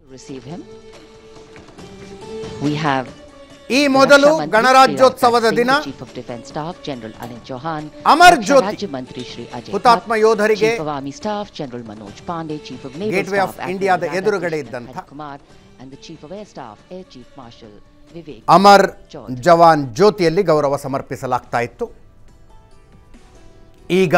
receive him. We have ಈ ಮೊದಲು Raksha Mantri ಗಣರಾಜ್ಯೋತ್ಸವದ Sri ದಿನ Rajnath Singh, Chief of Defence Staff General Anil Chauhan, Amar Raksha Jyothi Rajya Mantri Shri Ajay ಹುತಾತ್ಮ Bhatt, ಯೋಧರಿಗೆ Chief of Army Staff General Manoj Pandey, Chief of Naval Gateway of Staff Admiral Indiaದ Radhakrishnan ಎದುರುಗಡೆ ಇದ್ದಂಥ Kumar, and the Chief of Air Staff Air Chief Marshal Vivek Amar Chaudhary. ಜವಾನ್ ಜ್ಯೋತಿಯಲ್ಲಿ ಗೌರವ ಸಮರ್ಪಿಸಲಾಗ್ತಾ ಇತ್ತು ಈಗ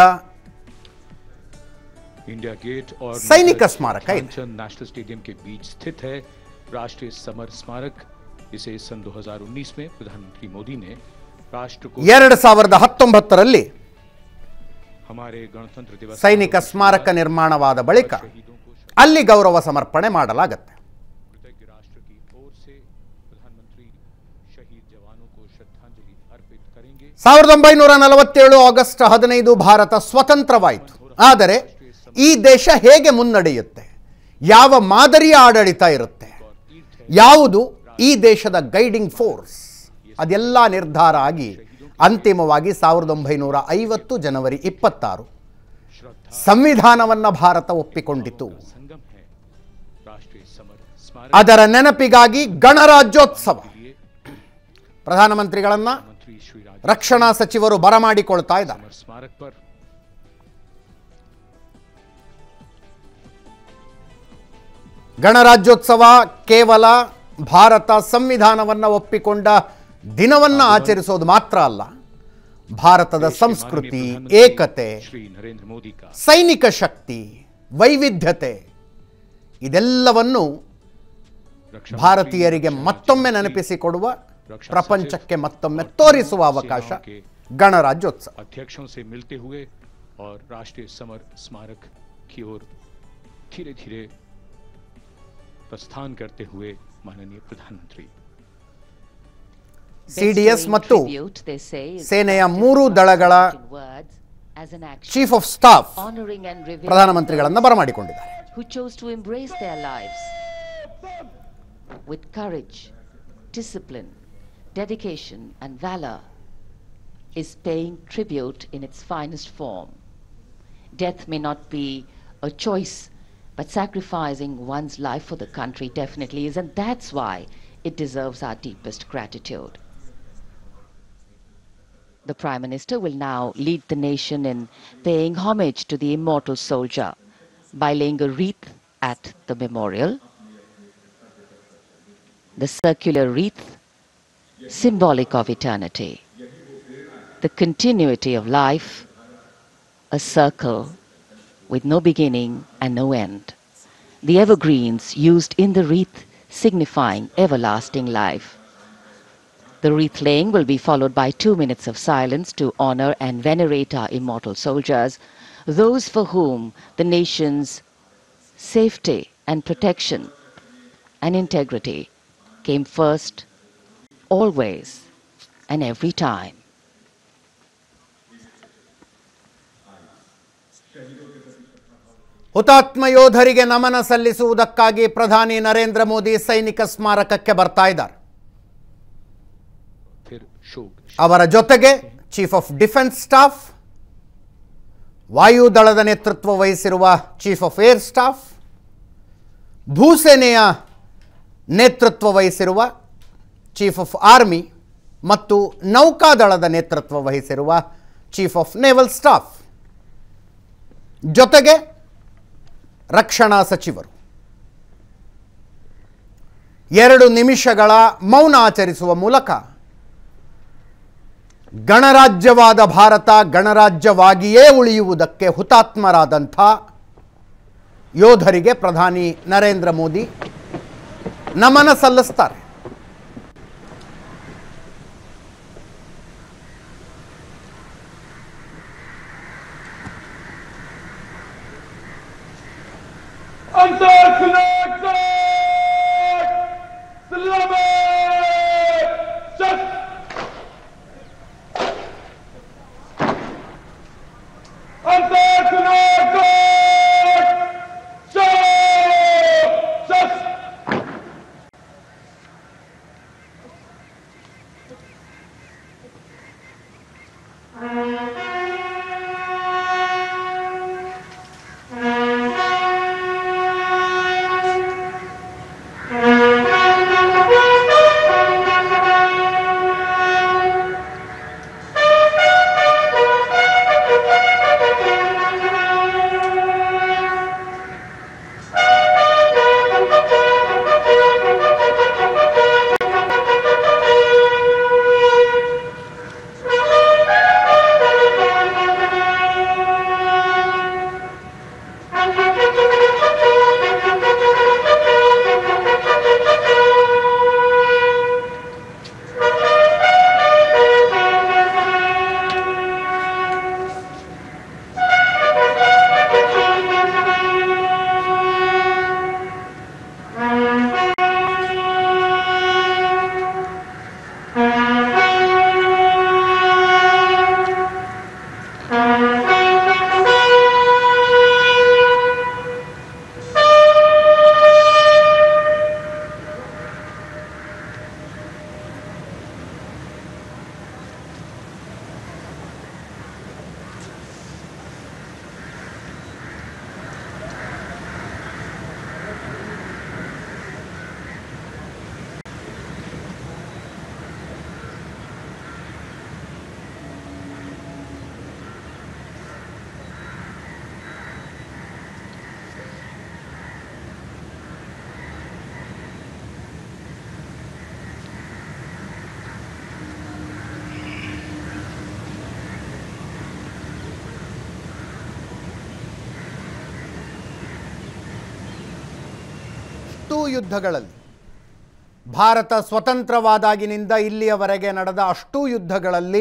India gate और सैनिक major स्मारक है। ध्यानचंद नेशनल स्टेडियम के बीच स्थित है राष्ट्रीय समर स्मारक इसे सन 2019 में प्रधानमंत्री मोदी ने राष्ट्र को ಎರಡು ಸಾವಿರದ ಹತ್ತೊಂಬತ್ತರಲ್ಲಿ हमारे गणतंत्र दिवस ಸೈನಿಕ ಸ್ಮಾರಕ ನಿರ್ಮಾಣವಾದ ಬಳಿಕ शहीदों को ಅಲ್ಲಿ ಗೌರವ ಸಮರ್ಪಣೆ ಮಾಡಲಾಗುತ್ತೆ कृतज्ञ राष्ट्र की ओर से प्रधानमंत्री शहीद जवानों को श्रद्धांजलि अर्पित करेंगे ಸಾವಿರದ ಒಂಬೈನೂರ ನಲವತ್ತೇಳು ಆಗಸ್ಟ್ ಹದಿನೈದು ಭಾರತ ಸ್ವತಂತ್ರವಾಯಿತು ಆದರೆ ಈ ದೇಶ ಹೇಗೆ ಮುನ್ನಡೆಯುತ್ತೆ ಯಾವ ಮಾದರಿಯ ಆಡಳಿತ ಇರುತ್ತೆ ಯಾವುದು ಈ ದೇಶದ ಗೈಡಿಂಗ್ ಫೋರ್ಸ್ ಅದೆಲ್ಲ ನಿರ್ಧಾರ ಆಗಿ ಅಂತಿಮವಾಗಿ ಸಾವಿರದ ಒಂಬೈನೂರ ಐವತ್ತು ಜನವರಿ ಇಪ್ಪತ್ತಾರು श्रद्धा ಸಂವಿಧಾನವನ್ನು ಭಾರತ ಒಪ್ಪಿಕೊಂಡಿತು संगम है राष्ट्रीय समर स्मारक ಅದರ ನೆನಪಿಗಾಗಿ ಗಣರಾಜ್ಯೋತ್ಸವ ಪ್ರಧಾನಮಂತ್ರಿಗಳನ್ನ मंत्री श्री राज ರಕ್ಷಣಾ ಸಚಿವರು ಬರಮಾಡಿಕೊಳ್ತಾ ಇದ್ದಾರೆ समर स्मारक पर ಗಣರಾಜ್ಯೋತ್ಸವ ಕೇವಲ ಭಾರತ ಸಂವಿಧಾನವನ್ನು ಒಪ್ಪಿಕೊಂಡ ದಿನವನ್ನು ಆಚರಿಸೋದು ಮಾತ್ರ ಅಲ್ಲ ಭಾರತದ देश के ಸಂಸ್ಕೃತಿ माननीय प्रधानमंत्री ಏಕತೆ श्री नरेंद्र मोदी का ಸೈನಿಕ ಶಕ್ತಿ ವೈವಿಧ್ಯತೆ ಇದೆಲ್ಲವನ್ನು रक्षा मंत्री ಭಾರತೀಯರಿಗೆ रक्षा ಮತ್ತೊಮ್ಮೆ मंत्री, ನೆನಪಿಸಿಕೊಡುವ रक्षा ಪ್ರಪಂಚಕ್ಕೆ सचिव ಮತ್ತೊಮ್ಮೆ और ತೋರಿಸುವ तीनों ಅವಕಾಶ सेनाओं के ಗಣರಾಜ್ಯೋತ್ಸವ अध्यक्षों से मिलते हुए और राष्ट्रीय समर स्मारक की ओर धीरे धीरे प्रस्थान करते हुए माननीय प्रधानमंत्री ಸಿಡಿಎಸ್ Bestowing ಮತ್ತು tribute, they say, is ಸೇನೆಯ an act ಮೂರು not ದಳಗಳ in words, as an action, chief of staff honoring and revering ಪ್ರಧಾನಮಂತ್ರಿಗಳನ್ನು ಬರಮಾಡಿಕೊಂಡಿದ್ದಾರೆ who chose to embrace their lives with courage, discipline, dedication, and valor is paying tribute in its finest form. Death may not be a choice, but sacrificing one's life for the country definitely is, and that's why it deserves our deepest gratitude. The Prime Minister will now lead the nation in paying homage to the immortal soldier by laying a wreath at the memorial. The circular wreath, symbolic of eternity, the continuity of life, a circle with no beginning and no end. The evergreens used in the wreath signifying everlasting life. The wreath laying will be followed by two minutes of silence to honor and venerate our immortal soldiers, those for whom the nation's safety and protection and integrity came first, always, and every time. ಹುತಾತ್ಮ ಯೋಧರಿಗೆ ನಮನ ಸಲ್ಲಿಸುವುದಕ್ಕಾಗಿ ಪ್ರಧಾನಿ ನರೇಂದ್ರ ಮೋದಿ ಸೈನಿಕ ಸ್ಮಾರಕಕ್ಕೆ ಬರ್ತಾ ಇದ್ದಾರೆ फिर शोक ಅವರ ಜೊತೆಗೆ ಚೀಫ್ ಆಫ್ ಡಿಫೆನ್ಸ್ ಸ್ಟಾಫ್ ವಾಯುದಳದ ನೇತೃತ್ವ ವಹಿಸಿರುವ ಚೀಫ್ ಆಫ್ ಏರ್ ಸ್ಟಾಫ್ ಭೂಸೇನೆಯ ನೇತೃತ್ವ ವಹಿಸಿರುವ ಚೀಫ್ ಆಫ್ ಆರ್ಮಿ ಮತ್ತು ನೌಕಾದಳದ ನೇತೃತ್ವ ವಹಿಸಿರುವ ಚೀಫ್ ಆಫ್ ನೇವಲ್ ಸ್ಟಾಫ್ ಜೊತೆಗೆ ರಕ್ಷಣಾ ಸಚಿವರು ಎರಡು ನಿಮಿಷಗಳ ಮೌನ ಆಚರಿಸುವ ಮೂಲಕ ಗಣರಾಜ್ಯವಾದ ಭಾರತ ಗಣರಾಜ್ಯವಾಗಿಯೇ ಉಳಿಯುವುದಕ್ಕೆ ಹುತಾತ್ಮರಾದಂಥ ಯೋಧರಿಗೆ ಪ್ರಧಾನಿ ನರೇಂದ್ರ ಮೋದಿ ನಮನ ಸಲ್ಲಿಸ್ತಾರೆ ಅಷ್ಟೂ ಯುದ್ಧಗಳಲ್ಲಿ ಭಾರತ ಸ್ವತಂತ್ರವಾದಾಗಿನಿಂದ ಇಲ್ಲಿಯವರೆಗೆ ನಡೆದ ಅಷ್ಟೂ ಯುದ್ಧಗಳಲ್ಲಿ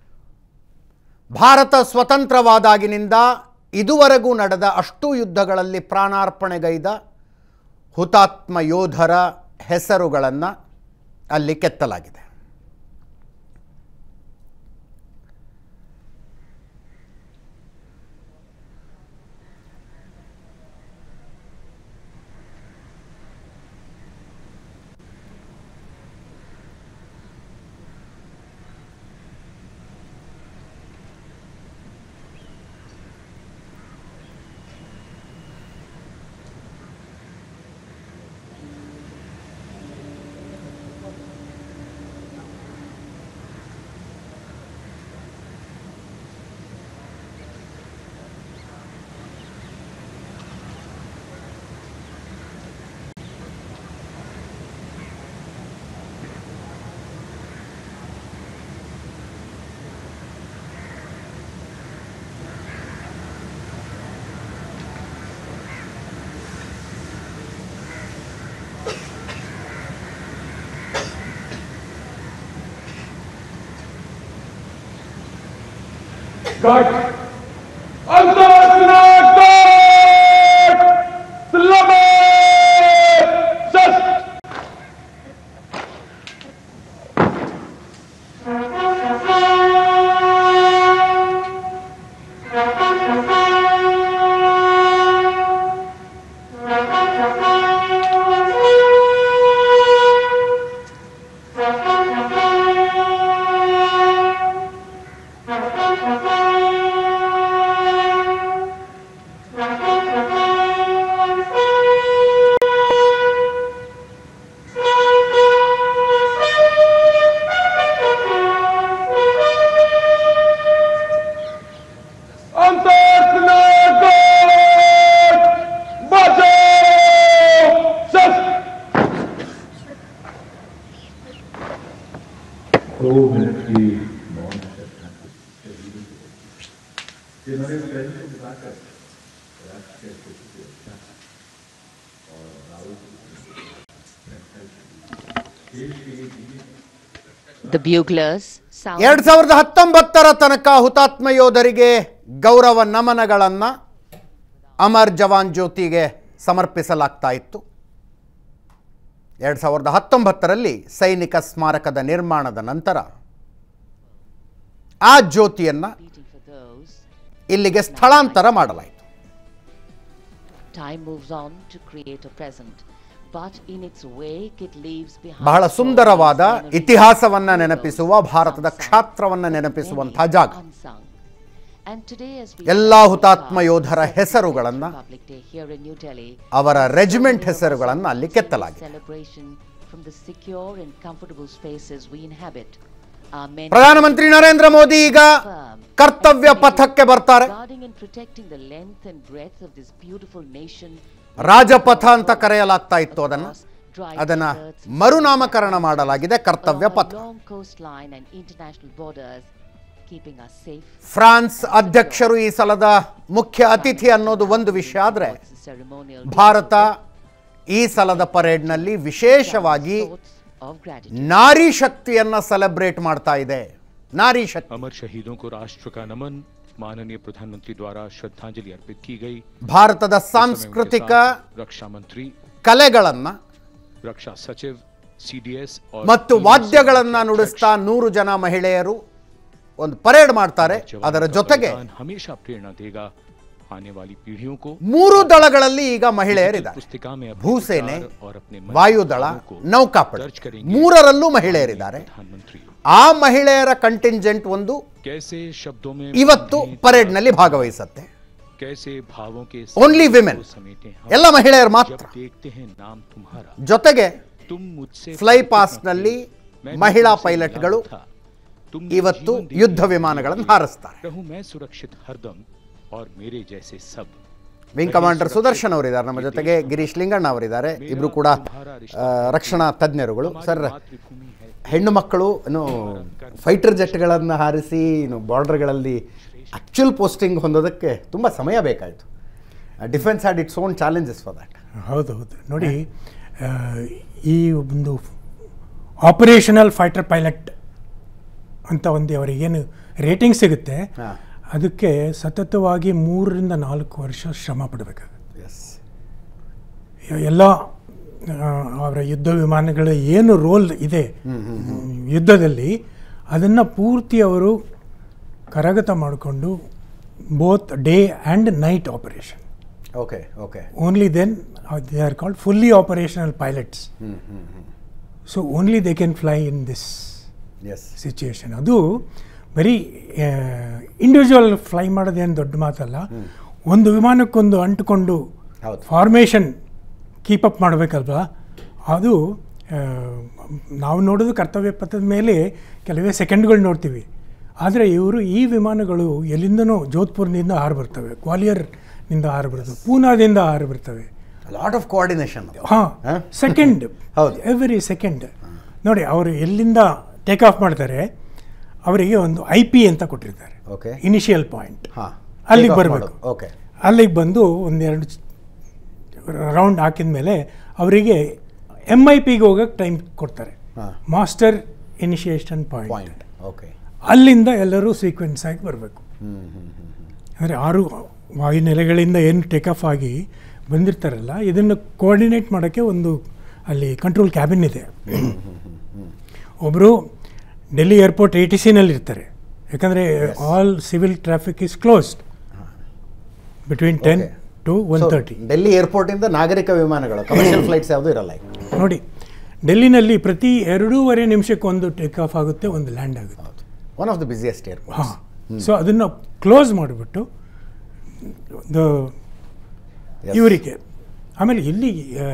ಭಾರತ ಸ್ವತಂತ್ರವಾದಾಗಿನಿಂದ ಇದುವರೆಗೂ ನಡೆದ ಅಷ್ಟೂ ಯುದ್ಧಗಳಲ್ಲಿ ಪ್ರಾಣಾರ್ಪಣೆಗೈದ ಹುತಾತ್ಮ ಯೋಧರ ಹೆಸರುಗಳನ್ನು ಅಲ್ಲಿ ಕೆತ್ತಲಾಗಿದೆ Gott! Ansatznak Gott! Slamme! Just! Ansatznak Gott! Bacau! Just! दो मिनट की मौन रखना जिन्होंने पहले को बुलाकर राष्ट्र के प्रति अच्छा और राहुल देश के लिए जीने The buglers sound ಎರಡು ಸಾವಿರದ ಹತ್ತೊಂಬತ್ತರ ತನಕ ಹುತಾತ್ಮ ಯೋಧರಿಗೆ ಗೌರವ ನಮನಗಳನ್ನು ಅಮರ್ ಜವಾನ್ ಜ್ಯೋತಿಗೆ ಸಮರ್ಪಿಸಲಾಗ್ತಾ ಇತ್ತು ಎರಡು ಸಾವಿರದ ಹತ್ತೊಂಬತ್ತರಲ್ಲಿ ಸೈನಿಕ ಸ್ಮಾರಕದ ನಿರ್ಮಾಣದ ನಂತರ ಆ ಜ್ಯೋತಿಯನ್ನು beating for those. ಇಲ್ಲಿಗೆ ಸ್ಥಳಾಂತರ ಮಾಡಲಾಯಿತು Time moves on to create a present, but in its wake it leaves behind ಬಹಳ stories, ಸುಂದರವಾದ memories, ಇತಿಹಾಸವನ್ನು heroes, ನೆನಪಿಸುವ ಭಾರತದ unsung, ಕ್ಷಾತ್ರವನ್ನು ನೆನಪಿಸುವಂತಹ many ಜಾಗ unsung. And today as we ಎಲ್ಲ celebrate ಹುತಾತ್ಮ our ಯೋಧರ 70th ಹೆಸರುಗಳನ್ನ Republic Day here in New Delhi, ಅವರ ರೆಜಿಮೆಂಟ್ many of us ಹೆಸರುಗಳನ್ನು are ಅಲ್ಲಿ witnessing this ಕೆತ್ತಲಾಗಿದೆ celebration from the secure and comfortable spaces we inhabit. Our men ಪ್ರಧಾನಮಂತ್ರಿ ನರೇಂದ್ರ ಮೋದಿ ಈಗ firm ಕರ್ತವ್ಯ ಪಥಕ್ಕೆ ಬರ್ತಾರೆ guarding and protecting the length and breadth of this beautiful nation. ರಾಜಪಥ ಅಂತ ಕರೆಯಲಾಗ್ತಾ ಇತ್ತು ಅದನ್ನು ಅದನ್ನ ಮರುನಾಮಕರಣ ಮಾಡಲಾಗಿದೆ ಕರ್ತವ್ಯ ಪಥ Long coastline and international borders, keeping us safe. France ಅಧ್ಯಕ್ಷರು ಈ ಸಲದ ಮುಖ್ಯ ಅತಿಥಿ ಅನ್ನೋದು ಒಂದು ವಿಷಯ ಆದರೆ It's a ceremonial ಭಾರತ ಈ ಸಲದ ಪರೇಡ್ನಲ್ಲಿ ವಿಶೇಷವಾಗಿ thoughts of gratitude. ನಾರಿ ಶಕ್ತಿಯನ್ನ ಸೆಲೆಬ್ರೇಟ್ ಮಾಡ್ತಾ ಇದೆ ನಾರಿ ಶಕ್ತಿ अमर शहीदों को राष्ट्र का नमन माननीय प्रधानमंत्री द्वारा श्रद्धांजलि अर्पित की गई ಭಾರತದ इस समय उनके ಸಾಂಸ್ಕೃತಿಕ साथ रक्षा मंत्री ಕಲೆಗಳನ್ನ रक्षा सचिव सीडीएस और ಮತ್ತು तीनों ವಾದ್ಯಗಳನ್ನ सेना के ನುಡಿಸ್ತಾ ನೂರು ಜನ ಮಹಿಳೆಯರು ಒಂದು ಪರೇಡ್ ಮಾಡ್ತಾರೆ जवानों ಅದರ का ಜೊತೆಗೆ बलिदान हमेशा प्रेरणा देगा आने वाली पीढ़ियों को ಮೂರು ದಳಗಳಲ್ಲಿ ಈಗ ಮಹಿಳೆಯರಿದ್ದಾರೆ पुस्तिका में अपने ಭೂಸೇನೆ विचार और अपने मन ವಾಯುದಳ भावों को ನೌಕಾಪಡೆ दर्ज करेंगे ಮೂರರಲ್ಲೂ ಮಹಿಳೆಯರಿದ್ದಾರೆ प्रधानमंत्री ಆ ಮಹಿಳೆಯರ ಕಂಟಿಂಜೆಂಟ್ ಒಂದು कैसे शब्दों में ಇವತ್ತು बंधे ಪರೇಡ್ನಲ್ಲಿ ಭಾಗವಹಿಸುತ್ತೆ कैसे भावों के Only संगम women. को समेटे हम ಎಲ್ಲ ಮಹಿಳೆಯರು ಮಾತ್ರ जब देखते हैं नाम तुम्हारा ಜೊತೆಗೆ तुम मुझसे ಫ್ಲೈ परिचित ಪಾಸ್ನಲ್ಲಿ न थे, मैं भी ಮಹಿಳಾ तुमसे ಪೈಲಟ್ಗಳು मिला था। तुमने ಇವತ್ತು जीवन दिया ಯುದ್ಧ मेरे ವಿಮಾನಗಳನ್ನು लिए। ಹಾರಿಸ್ತಾರೆ रहूं मैं सुरक्षित हरदम और मेरे जैसे सब ವಿಂಗ್ ಕಮಾಂಡರ್ ಸುದರ್ಶನ್ ಅವರಿದ್ದಾರೆ ನಮ್ಮ ಜೊತೆಗೆ ಗಿರೀಶ್ ಲಿಂಗಣ್ಣ ಅವರಿದ್ದಾರೆ ಇಬ್ರು ಕೂಡ ಆ, ರಕ್ಷಣಾ ತಜ್ಞರುಗಳು ಸರ್ ಮಾತೃಭೂಮಿ है ಹೆಣ್ಣು ಮಕ್ಕಳು ಏನು ಫೈಟರ್ ಜೆಟ್ಗಳನ್ನು ಹಾರಿಸಿ ಏನು ಬಾರ್ಡರ್ಗಳಲ್ಲಿ ಆ್ಯಕ್ಚುಲ್ ಪೋಸ್ಟಿಂಗ್ ಹೊಂದೋದಕ್ಕೆ ತುಂಬ ಸಮಯ ಬೇಕಾಯಿತು defence had its own challenges for that ಹೌದೌದು ನೋಡಿ ಆ, ಈ ಒಂದು ಆಪರೇಷನಲ್ ಫೈಟರ್ ಪೈಲಟ್ ಅಂತ ಒಂದು ಅವರಿಗೇನು ರೇಟಿಂಗ್ ಸಿಗುತ್ತೆ ಹಾ. ಅದಕ್ಕೆ ಸತತವಾಗಿ ಮೂರರಿಂದ ನಾಲ್ಕು ವರ್ಷ ಶ್ರಮ ಪಡಬೇಕಾಗುತ್ತೆ ಎಸ್ ಎಲ್ಲ ಆ, ಅವರ ಯುದ್ಧ ವಿಮಾನಗಳ ಏನು ರೋಲ್ ಇದೆ ಯುದ್ಧದಲ್ಲಿ ಅದನ್ನು ಪೂರ್ತಿ ಅವರು ಕರಗತ ಮಾಡಿಕೊಂಡು both day and night operation okay okay only then they are called fully operational pilots so only they can fly in this ಎಸ್ ಸಿಚುಯೇಷನ್ ಅದು ಬರೀ ಇಂಡಿವಿಜುವಲ್ ಫ್ಲೈ ಮಾಡೋದೇನು ದೊಡ್ಡ ಮಾತಲ್ಲ ಒಂದು ವಿಮಾನಕ್ಕೊಂದು ಅಂಟುಕೊಂಡು ಹೌದು. ಫಾರ್ಮೇಷನ್ ಕೀಪಪ್ ಮಾಡಬೇಕಲ್ವಾ ಅದು ಆ, ನಾವು ನೋಡೋದು ಕರ್ತವ್ಯ ಪಥದ ಮೇಲೆ ಕೆಲವೇ ಸೆಕೆಂಡ್ಗಳು ನೋಡ್ತೀವಿ ಆದರೆ ಇವರು ಈ ವಿಮಾನಗಳು ಎಲ್ಲಿಂದನೋ ಜೋಧ್ಪುರ್ನಿಂದ ಹಾರು ಬರ್ತವೆ ಗ್ವಾಲಿಯರ್ನಿಂದ ಹಾರು ಬರ್ತವೆ ಪೂನಾದಿಂದ ಹಾರು ಬರ್ತವೆ ಲಾಟ್ ಆಫ್ ಕೋಆರ್ಡಿನೇಷನ್ ಹಾಂ ಹಾ? ಸೆಕೆಂಡ್ ಹೌದು. ಎವ್ರಿ ಸೆಕೆಂಡ್ ನೋಡಿ ಅವರು ಎಲ್ಲಿಂದ ಟೇಕ್ ಆಫ್ ಮಾಡ್ತಾರೆ ಅವರಿಗೆ ಒಂದು ಐ ಪಿ ಅಂತ ಕೊಟ್ಟಿರ್ತಾರೆ ಓಕೆ ಇನಿಷಿಯಲ್ ಪಾಯಿಂಟ್ ಹಾಂ ಅಲ್ಲಿಗೆ ಬರಬೇಕು ಓಕೆ ಅಲ್ಲಿಗೆ ಬಂದು ಒಂದೆರಡು ರೌಂಡ್ ಹಾಕಿದ ಮೇಲೆ ಅವರಿಗೆ ಎಮ್ ಐ ಪಿಗೆ ಹೋಗೋಕ್ಕೆ ಟೈಮ್ ಕೊಡ್ತಾರೆ ಹಾಂ master initiation point point okay ಅಲ್ಲಿಂದ ಎಲ್ಲರೂ ಸೀಕ್ವೆನ್ಸ್ ಆಗಿ ಬರಬೇಕು ಹ್ಞೂ ಹ್ಞೂ ಹ್ಞೂ ಅಂದರೆ ಆರು ವಾಯುನೆಲೆಗಳಿಂದ ಏನು ಟೇಕ್ ಆಫ್ ಆಗಿ ಬಂದಿರ್ತಾರಲ್ಲ ಇದನ್ನು ಕೋಆರ್ಡಿನೇಟ್ ಮಾಡೋಕ್ಕೆ ಒಂದು ಅಲ್ಲಿ ಕಂಟ್ರೋಲ್ ಕ್ಯಾಬಿನ್ ಇದೆ ಒಬ್ಬರು ಡೆಲ್ಲಿ ಏರ್ಪೋರ್ಟ್ ಎ ಟಿ ಸಿನಲ್ಲಿ ಇರ್ತಾರೆ ಯಾಕಂದರೆ all civil traffic is closed between ten Okay. To one thirty Delhi ಏರ್ಪೋರ್ಟಿಂದ ನಾಗರಿಕ ವಿಮಾನಗಳು ಕಮರ್ಷಿಯಲ್ ಫ್ಲೈಟ್ಸ್ ಯಾವುದೂ ಇರಲ್ಲ ಈಗ ನೋಡಿ ಡೆಲ್ಲಿನಲ್ಲಿ ಪ್ರತಿ ಎರಡೂವರೆ ನಿಮಿಷಕ್ಕೊಂದು ಟೇಕ್ ಆಫ್ ಆಗುತ್ತೆ ಒಂದು ಲ್ಯಾಂಡ್ ಆಗುತ್ತೆ ಹೌದು one of the busiest airport ಹಾಂ ಸೊ ಅದನ್ನು ಕ್ಲೋಸ್ ಮಾಡಿಬಿಟ್ಟು ದ ಇವರಿಗೆ ಆಮೇಲೆ ಇಲ್ಲಿ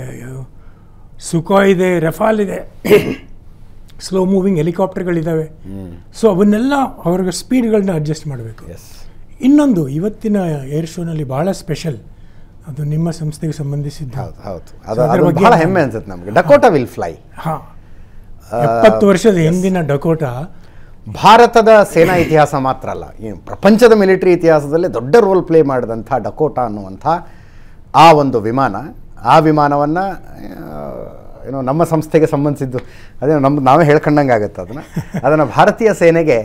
ಸುಖೋ ಇದೆ ರೆಫಾಲ್ ಇದೆ ಸ್ಲೋ ಮೂವಿಂಗ್ ಹೆಲಿಕಾಪ್ಟರ್ಗಳಿದ್ದಾವೆ ಸೊ ಅವನ್ನೆಲ್ಲ ಅವ್ರಿಗೆ ಸ್ಪೀಡ್ಗಳನ್ನ ಅಡ್ಜಸ್ಟ್ ಮಾಡಬೇಕು ಎಸ್ ಇನ್ನೊಂದು ಇವತ್ತಿನ ಏರ್ ಶೋನಲ್ಲಿ ಭಾಳ ಸ್ಪೆಷಲ್ ಅದು ನಿಮ್ಮ ಸಂಸ್ಥೆಗೆ ಸಂಬಂಧಿಸಿದ್ದು ಹೌದು ಹೌದು So ಅದು ಅದ್ರ ಅದು ಬಗ್ಗೆ ಬಹಳ ನಾನು- ಹೆಮ್ಮೆ ಅನ್ಸುತ್ತೆ ನಮಗೆ ಡಕೋಟಾ ವಿಲ್ ಫ್ಲೈ ಹಾಂ ಎಪ್ಪತ್ತು ವರ್ಷದ ಹಿಂದಿನ ಡಕೋಟಾ ಭಾರತದ ಸೇನಾ ಇತಿಹಾಸ ಮಾತ್ರ ಅಲ್ಲ ಈ ಪ್ರಪಂಚದ ಮಿಲಿಟರಿ ಇತಿಹಾಸದಲ್ಲೇ ದೊಡ್ಡ ರೋಲ್ ಪ್ಲೇ ಮಾಡಿದಂಥ ಡಕೋಟಾ ಅನ್ನುವಂಥ ಆ ಒಂದು ವಿಮಾನ ಆ ವಿಮಾನವನ್ನು ಏನೋ ನಮ್ಮ ಸಂಸ್ಥೆಗೆ ಸಂಬಂಧಿಸಿದ್ದು ಅದೇ ನಮ್ಮ ನಾವೇ ಹೇಳ್ಕೊಂಡಂಗೆ ಆಗುತ್ತೆ ಅದನ್ನು ಅದನ್ನು ಭಾರತೀಯ ಸೇನೆಗೆ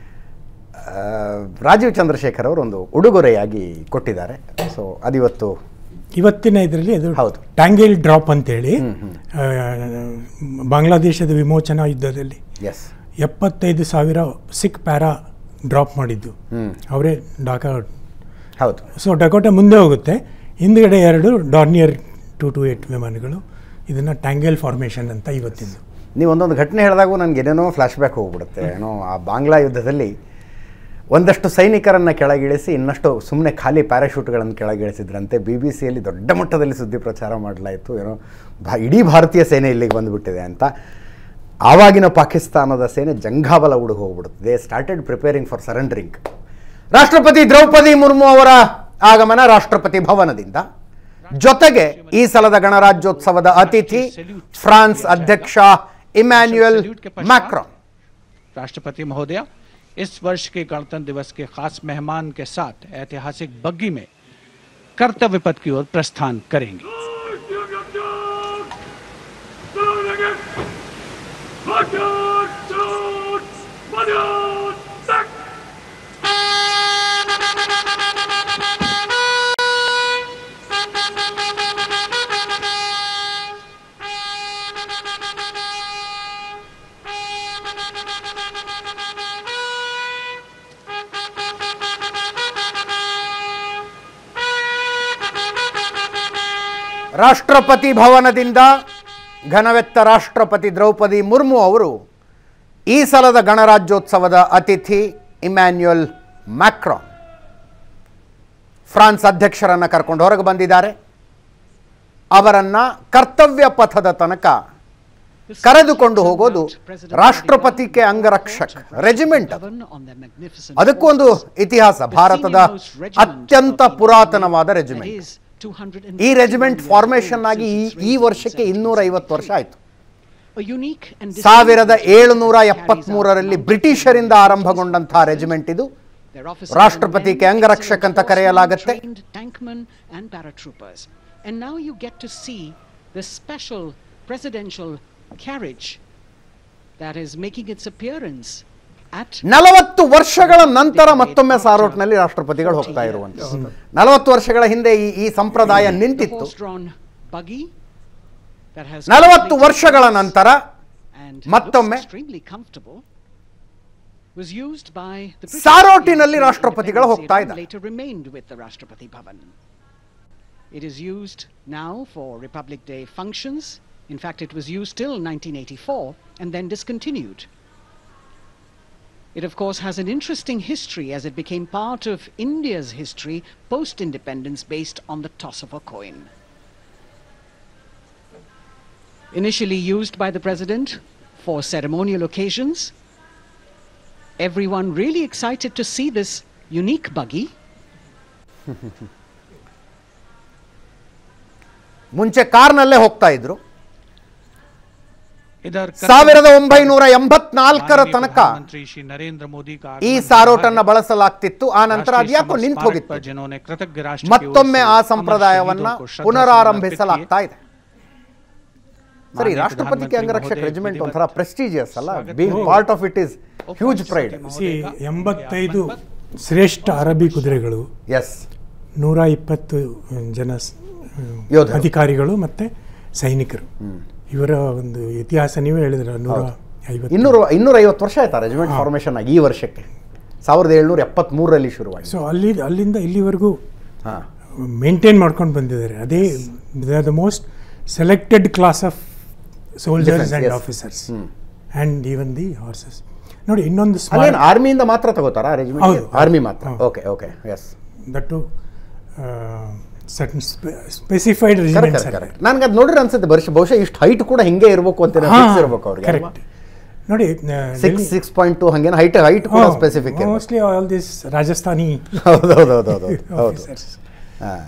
ಆ, ರಾಜೀವ್ ಚಂದ್ರಶೇಖರ್ ಅವರು ಒಂದು ಉಡುಗೊರೆಯಾಗಿ ಕೊಟ್ಟಿದ್ದಾರೆ ಸೊ ಅದಿವತ್ತು ಇವತ್ತಿನ ಇದರಲ್ಲಿ ಅದು ಹೌದು. ಟ್ಯಾಂಗೇಲ್ ಡ್ರಾಪ್ ಅಂತೇಳಿ ಆ, ಬಾಂಗ್ಲಾದೇಶದ ವಿಮೋಚನಾ ಯುದ್ಧದಲ್ಲಿ ಎಸ್ ಎಪ್ಪತ್ತೈದು ಸಾವಿರ ಸಿಕ್ ಪ್ಯಾರಾ ಡ್ರಾಪ್ ಮಾಡಿದ್ದು ಹ್ಮ್. ಅವರೇ ಡಾಕಾ ಹೌದು ಸೊ ಡಕೋಟಾ ಮುಂದೆ ಹೋಗುತ್ತೆ ಹಿಂದ್ಗಡೆ ಎರಡು ಡಾರ್ನಿಯರ್ ಟು ಟು ಏಟ್ ವಿಮಾನಗಳು ಇದನ್ನು ಟ್ಯಾಂಗೇಲ್ ಫಾರ್ಮೇಷನ್ ಅಂತ ಇವತ್ತಿಂದು ನೀವು ಒಂದೊಂದು ಘಟನೆ ಹೇಳಿದಾಗೂ ನನಗೆ ಏನೇನೋ ಫ್ಲ್ಯಾಶ್ ಬ್ಯಾಕ್ ಹೋಗ್ಬಿಡುತ್ತೆ ಏನೋ ಆ ಬಾಂಗ್ಲಾ ಯುದ್ಧದಲ್ಲಿ ಒಂದಷ್ಟು ಸೈನಿಕರನ್ನು ಕೆಳಗಿಳಿಸಿ ಇನ್ನಷ್ಟು ಸುಮ್ಮನೆ ಖಾಲಿ ಪ್ಯಾರಾಶೂಟ್ಗಳನ್ನು ಕೆಳಗಿಳಿಸಿದ್ರಂತೆ ಬಿ ಬಿ ಸಿಯಲ್ಲಿ ದೊಡ್ಡ ಮಟ್ಟದಲ್ಲಿ ಸುದ್ದಿ ಪ್ರಚಾರ ಮಾಡಲಾಯಿತು ಏನೋ ಭಾ ಇಡೀ ಭಾರತೀಯ ಸೇನೆ ಇಲ್ಲಿಗೆ ಬಂದುಬಿಟ್ಟಿದೆ ಅಂತ ಆವಾಗಿನ ಪಾಕಿಸ್ತಾನದ ಸೇನೆ ಜಂಘಾಬಲ ಉಡುಗು ಹೋಗ್ಬಿಡುತ್ತೆ they started preparing for surrendering ರಾಷ್ಟ್ರಪತಿ ದ್ರೌಪದಿ ಮುರ್ಮು ಅವರ ಆಗಮನ ರಾಷ್ಟ್ರಪತಿ ಭವನದಿಂದ ಜೊತೆಗೆ ಈ ಸಲದ ಗಣರಾಜ್ಯೋತ್ಸವದ ಅತಿಥಿ ಫ್ರಾನ್ಸ್ ಅಧ್ಯಕ್ಷ ಇಮ್ಯಾನ್ಯುಯಲ್ ಮ್ಯಾಕ್ರಾನ್ राष्ट्रपति महोदय इस वर्ष के गणतंत्र दिवस के खास मेहमान के साथ ऐतिहासिक बग्गी में कर्तव्य पथ की ओर प्रस्थान करेंगे ರಾಷ್ಟ್ರಪತಿ ಭವನದಿಂದ ಘನವೆತ್ತ ರಾಷ್ಟ್ರಪತಿ ದ್ರೌಪದಿ ಮುರ್ಮು ಅವರು ಈ ಸಲದ ಗಣರಾಜ್ಯೋತ್ಸವದ ಅತಿಥಿ ಇಮ್ಯಾನ್ಯುಯಲ್ ಮ್ಯಾಕ್ರಾನ್ ಫ್ರಾನ್ಸ್ ಅಧ್ಯಕ್ಷರನ್ನು ಕರ್ಕೊಂಡು ಹೊರಗೆ ಬಂದಿದ್ದಾರೆ ಅವರನ್ನು ಕರ್ತವ್ಯ ಪಥದ ತನಕ ಕರೆದುಕೊಂಡು ಹೋಗೋದು ರಾಷ್ಟ್ರಪತಿಗೆ ಅಂಗರಕ್ಷಕ್ ರೆಜಿಮೆಂಟ್ ಅದು. ಅದಕ್ಕೂ ಒಂದು ಇತಿಹಾಸ ಭಾರತದ ಅತ್ಯಂತ ಪುರಾತನವಾದ ರೆಜಿಮೆಂಟ್ ಈ ರೆಜಿಮೆಂಟ್ ಫಾರ್ಮೇಷನ್ ಆಗಿ ಈ ಈ ವರ್ಷಕ್ಕೆ ಇನ್ನೂರ ಐವತ್ತು ವರ್ಷ ಆಯಿತು ಸಾವಿರದ ಏಳುನೂರ ಎಪ್ಪತ್ಮೂರರಲ್ಲಿ ಬ್ರಿಟಿಷರಿಂದ ಆರಂಭಗೊಂಡಂತಹ ರೆಜಿಮೆಂಟ್ ಇದು ರಾಷ್ಟ್ರಪತಿಗೆ ಅಂಗರಕ್ಷಕ್ ಅಂತ ಕರೆಯಲಾಗುತ್ತೆ And now you get to see the special presidential carriage that is making its appearance at ನಲವತ್ತು ವರ್ಷಗಳ ನಂತರ ಮತ್ತೊಮ್ಮೆ ಸಾರೋಟ್ನಲ್ಲಿ ರಾಷ್ಟ್ರಪತಿಗಳು ಹೋಗ್ತಾ ಇರುವಂತ ನಲವತ್ತು ವರ್ಷಗಳ ಹಿಂದೆ ಈ ಈ ಸಂಪ್ರದಾಯ the ನಿಂತಿತ್ತು horse-drawn buggy that has ನಲವತ್ತು completed ವರ್ಷಗಳ its ನಂತರ and ಮತ್ತೊಮ್ಮೆ looks extremely comfortable was used by the British ಸಾರೋಟಿನಲ್ಲಿ Indian ರಾಷ್ಟ್ರಪತಿಗಳು Independence ಹೋಗ್ತಾ Theatre ಇದ್ದಾರೆ. and later remained with the Rashtrapati Bhavan. It is used now for Republic Day functions. In fact, it was used till 1984 and then discontinued. It, of course, has an interesting history as it became part of India's history post independence based on the toss of a coin. Initially used by the President for ceremonial occasions, everyone really excited to see this unique buggy ಮುಂಚೆ ಕಾರ್ನಲ್ಲೇ ಹೋಗ್ತಾ ಇದ್ರು इधर ಸಾವಿರದ ಒಂಬೈನೂರ ಎಂಬತ್ನಾಲ್ಕರ माननीय ತನಕ प्रधानमंत्री श्री नरेंद्र मोदी का ಈ आगमन ಸಾರೋಟನ್ನ हुआ है। ಬಳಸಲಾಗ್ತಿತ್ತು ಆ ನಂತರ राष्ट्रीय ಅದ್ಯಾಕೋ समर ನಿಂತು स्मारक ಹೋಗಿತ್ತು पर जिन्होंने कृतज्ञ राष्ट्र की ओर ಮತ್ತೊಮ್ಮೆ से ಆ अमर ಸಂಪ್ರದಾಯವನ್ನ शहीदों को श्रद्धा ಪುನರಾರಂಭಿಸಲಾಗ್ತಾ समर्पित ಇದೆ ಸರಿ ಮಾನ್ಯ ರಾಷ್ಟ್ರಪತಿ ಪ್ರಧಾನಮಂತ್ರಿ ಅಂಗರಕ್ಷಕ ಮಹೋದಯ ರೆಜಿಮೆಂಟ್ ವಿಧಿವತ್ ಒಂಥರ ಪ್ರೆಸ್ಟೀಜಿಯಸ್ ಅಲ್ಲ ಸ್ವಾಗತ. Being part of it is huge pride C ಎಂಬತ್ತೈದು ಶ್ರೇಷ್ಠ ಅರಬಿ ಕುದುರೆಗಳು ಎಸ್ ನೂರ ಇಪ್ಪತ್ತು ಜನ ಸ್- ಯೋಧರು. ಅಧಿಕಾರಿಗಳು ಮತ್ತು ಸೈನಿಕರು ಇವರ ಒಂದು ಇತಿಹಾಸ ನೀವೇ ಹೇಳಿದ್ರ ನೂರ ಐವತ್ತು ಇನ್ನೂರು ಇನ್ನೂರ ಐವತ್ತು ವರ್ಷ ಆಯ್ತಾ ರೆಜಿಮೆಂಟ್ ಫಾರ್ಮೇಷನ್ ಆಗಿ ಈ ವರ್ಷಕ್ಕೆ ಸಾವಿರದ ಏಳ್ನೂರ ಎಪ್ಪತ್ಮೂರರಲ್ಲಿ ಶುರುವಾಗಿದೆ ಸೊ ಅಲ್ಲಿ ಅಲ್ಲಿಂದ ಇಲ್ಲಿವರೆಗೂ ಹಾಂ ಮೇಂಟೈನ್ ಮಾಡ್ಕೊಂಡು ಬಂದಿದ್ದಾರೆ ಅದೇ they are the most selected class of soldiers Defense, and yes. Officers and even the horses ನೋಡಿ ಇನ್ನೊಂದು ಅಲ್ಲೇನು ಸ್ಮಾರಕ ಆರ್ಮಿಯಿಂದ ಮಾತ್ರ ತಗೋತಾರಾ ರೆಜಿಮೆಂಟ್ ಹೌದು. ಆರ್ಮಿ ಮಾತ್ರ ಹೌದು. Okay okay yes that certain specified regiments ನನ್ಗೆ ಅದು ನೋಡಿದ್ರೆ ಅನ್ಸುತ್ತೆ ವರ್ಷ ಬಹುಶಃ ಇಷ್ಟು ಹೈಟ್ ಕೂಡ ಹಿಂಗೆ ಇರಬೇಕು ಅಂತ ಫಿಕ್ಸ್ ಇರಬೇಕು ಅವ್ರಿಗೆ ಕರೆಕ್ಟ್ ನೋಡಿ ಸಿಕ್ಸ್ ಸಿಕ್ಸ್ ಪಾಯಿಂಟ್ ಟು ಹಂಗೇನು ಹೈಟ್ ಹೈಟ್ ಕೂಡ specific mostly all this Rajasthani ಹೌದು ಹೌದು ಹೌದು ಹೌದು ಹೌದು ಆಫೀಸರ್ಸ್ ಹಾಂ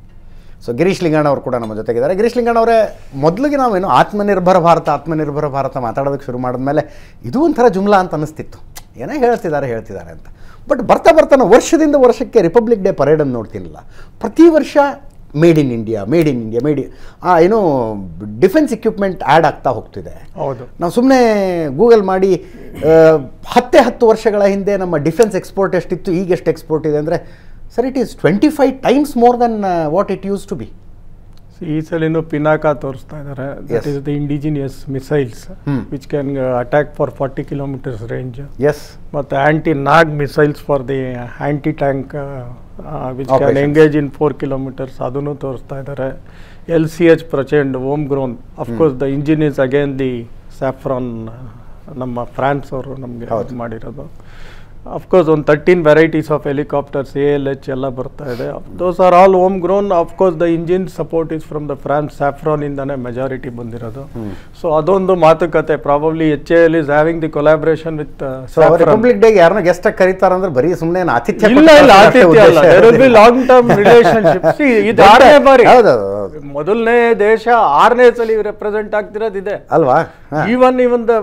ಸೊ ಗಿರೀಶ್ ಲಿಂಗಣ್ಣ ಅವರು ಕೂಡ ನಮ್ಮ ಜೊತೆಗಿದ್ದಾರೆ ಗಿರೀಶ್ ಲಿಂಗಣ್ಣ ಅವರೇ ಮೊದಲಿಗೆ ನಾವೇನು ಆತ್ಮನಿರ್ಭರ ಭಾರತ ಆತ್ಮನಿರ್ಭರ ಭಾರತ ಮಾತಾಡೋದಕ್ಕೆ ಶುರು ಮಾಡಿದ್ಮೇಲೆ ಇದು ಒಂಥರ ಜುಮ್ಲಾ ಅಂತ ಅನಿಸ್ತಿತ್ತು ಏನೋ ಹೇಳ್ತಿದ್ದಾರೆ ಹೇಳ್ತಿದ್ದಾರೆ ಅಂತ ಬಟ್ ಬರ್ತಾ ಬರ್ತಾ ನಾವು ವರ್ಷದಿಂದ ವರ್ಷಕ್ಕೆ ರಿಪಬ್ಲಿಕ್ ಡೇ ಪರೇಡನ್ನು ನೋಡ್ತೀನಲ್ಲ ಪ್ರತಿ ವರ್ಷ made in India made in India made ಆ ಏನು ಡಿಫೆನ್ಸ್ ಇಕ್ವಿಪ್ಮೆಂಟ್ ಆ್ಯಡ್ ಆಗ್ತಾ ಹೋಗ್ತಿದೆ ಹೌದು ನಾವು ಸುಮ್ಮನೆ ಗೂಗಲ್ ಮಾಡಿ ಆ, ಹತ್ತೇ ಹತ್ತು ವರ್ಷಗಳ ಹಿಂದೆ ನಮ್ಮ ಡಿಫೆನ್ಸ್ ಎಕ್ಸ್ಪೋರ್ಟ್ ಎಷ್ಟಿತ್ತು ಈಗ ಎಷ್ಟು ಎಕ್ಸ್ಪೋರ್ಟ್ ಇದೆ ಅಂದರೆ sir it is twenty five times more than what it use to be ಈ ಸಲಿನೂ ಪಿನಾಕ ತೋರಿಸ್ತಾ ಇದ್ದಾರೆ Yes. That is the indigenous missiles Hmm. Which can attack for forty kilometres range yes ಮತ್ತು anti Nag missiles for the anti tank which can Operations. Engage in four kilometres ಅದನ್ನು ತೋರಿಸ್ತಾ ಇದ್ದಾರೆ L C H Prachand home grown of course the engine is again the Safran ನಮ್ಮ France ಅವರು ನಮಗೆ ಹೌದು. ಮಾಡಿರೋದು of course ಒಂದು thirteen varieties of helicopters A L H ಎಲ್ಲ ಬರ್ತಾ ಇದೆ those are all home grown of course the engine support is from the France Safran ಇಂದಾನೆ ಮೆಜಾರಿಟಿ ಬಂದಿರೋದು ಸೊ ಅದೊಂದು ಮಾತುಕತೆ probably H L is having the collaboration with so republic ಡೇಗೆ ಯಾರನ್ನ guest ಆಗಿ ಕರೀತಾರಂದ್ರೆ ಬರೀ ಸುಮ್ಮನೆ ಆತಿಥ್ಯ ಇಲ್ಲ ಇಲ್ಲ ಕೊಟ್ಟು ಆತಿಥ್ಯ ಅಲ್ಲ ಉದ್ದೇಶ ದೇರ್ ವಿಲ್ ಬಿ ಇರೋದಿಲ್ಲ. ಲಾಂಗ್ ಟರ್ಮ್ ರಿಲೇಶನ್ಶಿಪ್ ಇದು ಆರನೇ ಬಾರಿ ಹೌದು, ಹೌದು, ಹೌದು. ಮೊದಲನೇ ದೇಶ ಆರನೇ ಸಲ ರೆಪ್ರೆಸೆಂಟ್ ಆಗ್ತಿರೋದಿದೆ ಅಲ್ವಾ ಹಾ. Even even the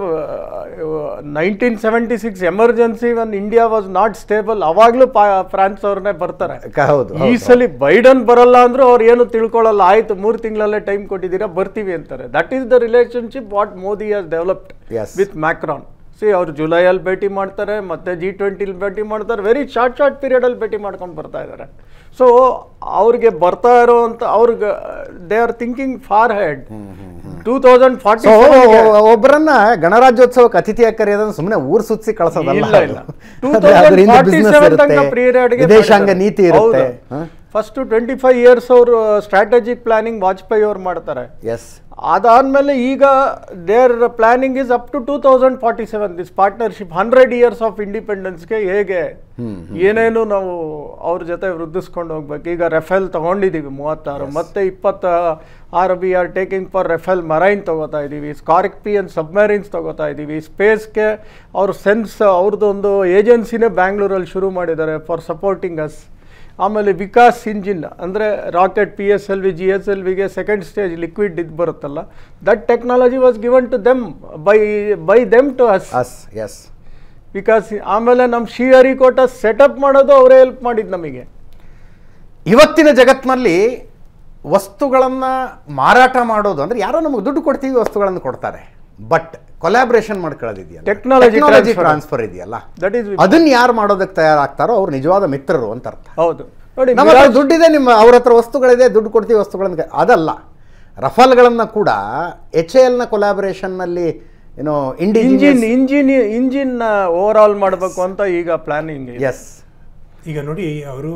nineteen seventy six emergency one India was not stable ಅವಾಗ್ಲೂ ಫ್ರಾನ್ಸ್ ಅವ್ರನ್ನೇ ಬರ್ತಾರೆ ಕ- ಹೌದು ಈ ಹೌದು, ಸಲ ಬೈಡನ್ ಬರಲ್ಲ ಅಂದ್ರೂ ಅವ್ರು ಏನು ತಿಳ್ಕೊಳ್ಳಲ್ಲ ಆಯ್ತು ಮೂರು ತಿಂಗಳಲ್ಲೇ ಟೈಮ್ ಕೊಟ್ಟಿದ್ದೀರಾ ಬರ್ತೀವಿ ಅಂತಾರೆ that is the relationship what Modi has developed Yes. With Macron ಸಿ ಅವ್ರು ಜುಲೈಯಲ್ಲಿ ಭೇಟಿ ಮಾಡ್ತಾರೆ ಮತ್ತೆ ಜಿ ಟ್ವೆಂಟಿಲಿ ಭೇಟಿ ಮಾಡ್ತಾರೆ ವೆರಿ ಶಾರ್ಟ್ ಶಾರ್ಟ್ ಪೀರಿಯಡಲ್ಲಿ ಭೇಟಿ ಮಾಡ್ಕೊಂಡು ಬರ್ತಾ ಇದ್ದಾರೆ ಸೊ ಅವ್ರಿಗೆ ಬರ್ತಾ ಇರೋವಂಥ ಅವ್ರಿಗೆ they are thinking for head two thousand forty so ಒಬ್ಬರನ್ನ ಗಣರಾಜ್ಯೋತ್ಸವಕ್ಕೆ ಅತಿಥಿಯಾಗಿ ಕರೆಯೋದನ್ನ ಸುಮ್ಮನೆ ಊರ್ ಸುತ್ತಿ ಕಳ್ಸೋದಲ್ಲ ಇಲ್ಲ ಇಲ್ಲ ಅದು. ಅದ್ರ- ಅದ್ರ ಹಿಂದೆ business ಇರುತ್ತೆ, ವಿದೇಶಾಂಗ ನೀತಿ ಇರುತ್ತೆ ಫಸ್ಟ್ ಟ್ವೆಂಟಿ ಫೈವ್ ಇಯರ್ಸ್ ಅವರು ಸ್ಟ್ರಾಟಜಿಕ್ ಪ್ಲಾನಿಂಗ್ ವಾಜಪೇಯಿ ಅವ್ರು ಮಾಡ್ತಾರೆ ಎಸ್ ಅದಾದ್ಮೇಲೆ ಈಗ there planning is up to two thousand forty seven this partnership hundred years of ಇಂಡಿಪೆಂಡೆನ್ಸ್ಗೆ ಹೇಗೆ ಏನೇನು ನಾವು ಅವ್ರ ಜೊತೆ ವೃದ್ಧಿಸ್ಕೊಂಡು ಹೋಗ್ಬೇಕು ಈಗ ರೆಫೆಲ್ ತಗೊಂಡಿದ್ದೀವಿ ಮೂವತ್ತಾರು ಮತ್ತೆ ಇಪ್ಪತ್ತ ಆರು we are taking for Rafale Marine ತಗೋತಾ ಇದ್ದೀವಿ ಸ್ಕಾರ್ಪಿಯನ್ ಸಬ್ಮರೀನ್ಸ್ ತಗೋತಾ ಇದ್ದೀವಿ ಸ್ಪೇಸ್ಗೆ ಅವ್ರ ಸೆನ್ಸ್ ಅವ್ರದ್ದು ಒಂದು ಏಜೆನ್ಸಿನೇ ಬ್ಯಾಂಗ್ಳೂರಲ್ಲಿ ಶುರು ಮಾಡಿದ್ದಾರೆ ಫಾರ್ ಸಪೋರ್ಟಿಂಗ್ ಅಸ್ ಆಮೇಲೆ ವಿಕಾಸ್ ಇಂಜಿನ್ ಅಂದರೆ rocket P S L V G S L ವಿಗೆ ಸೆಕೆಂಡ್ ಸ್ಟೇಜ್ ಲಿಕ್ವಿಡ್ ಇದು ಬರುತ್ತಲ್ಲ that technology was given to them by by them to us us yes because ಆಮೇಲೆ ನಮ್ಮ ಶ್ರೀಹರಿಕೋಟ ಸೆಟಪ್ ಮಾಡೋದು ಅವರೇ ಹೆಲ್ಪ್ ಮಾಡಿದ್ದು ನಮಗೆ ಇವತ್ತಿನ ಜಗತ್ತಿನಲ್ಲಿ ವಸ್ತುಗಳನ್ನು ಮಾರಾಟ ಮಾಡೋದು ಅಂದರೆ ಯಾರೋ ನಮಗೆ ದುಡ್ಡು ಕೊಡ್ತೀವಿ ವಸ್ತುಗಳನ್ನು ಕೊಡ್ತಾರೆ ಬಟ್ ಕೊಲಾಬ್ರೇಷನ್ ಮಾಡ್ಕೊಳ್ಳೋದಿದೆಯಲ್ಲ Technology transfer. ಟ್ರಾನ್ಸ್ಫರ್ ಇದೆಯಲ್ಲ ದಟ್ ಈಸ್ ಅದನ್ನ ಯಾರು ಮಾಡೋದಕ್ಕೆ ತಯಾರಾಗ್ತಾರೋ ಅವ್ರು ನಿಜವಾದ ಮಿತ್ರರು ಅಂತ ಅರ್ಥ ಹೌದು ನೋಡಿ ನಮ್ಮ ಹತ್ರ ಮಿರಾಜ್- ದುಡ್ಡಿದೆ ನಿಮ್ಮ ಅವ್ರ ಹತ್ರ ವಸ್ತುಗಳಿದೆ ದುಡ್ಡು ಕೊಡ್ತೀವಿ ವಸ್ತುಗಳನ್ನ ಕ- ಅದಲ್ಲ ರಫಾಲ್ಗಳನ್ನು ಕೂಡ ಎಚ್ ಎ ಎಲ್ನ ಕೊಲಾಬರೇಷನ್ನಲ್ಲಿ ಏನೋ ಇಂಜಿನ್ ಇಂಡಿಜಿನ್ ಇಂಜಿನ್ ಇಂಜಿನ್ ಓವರ್ ಆಲ್ ಮಾಡಬೇಕು ಅಂತ ಈಗ ಪ್ಲಾನಿಂಗ್ ಎಸ್ ಈಗ ನೋಡಿ ಅವರು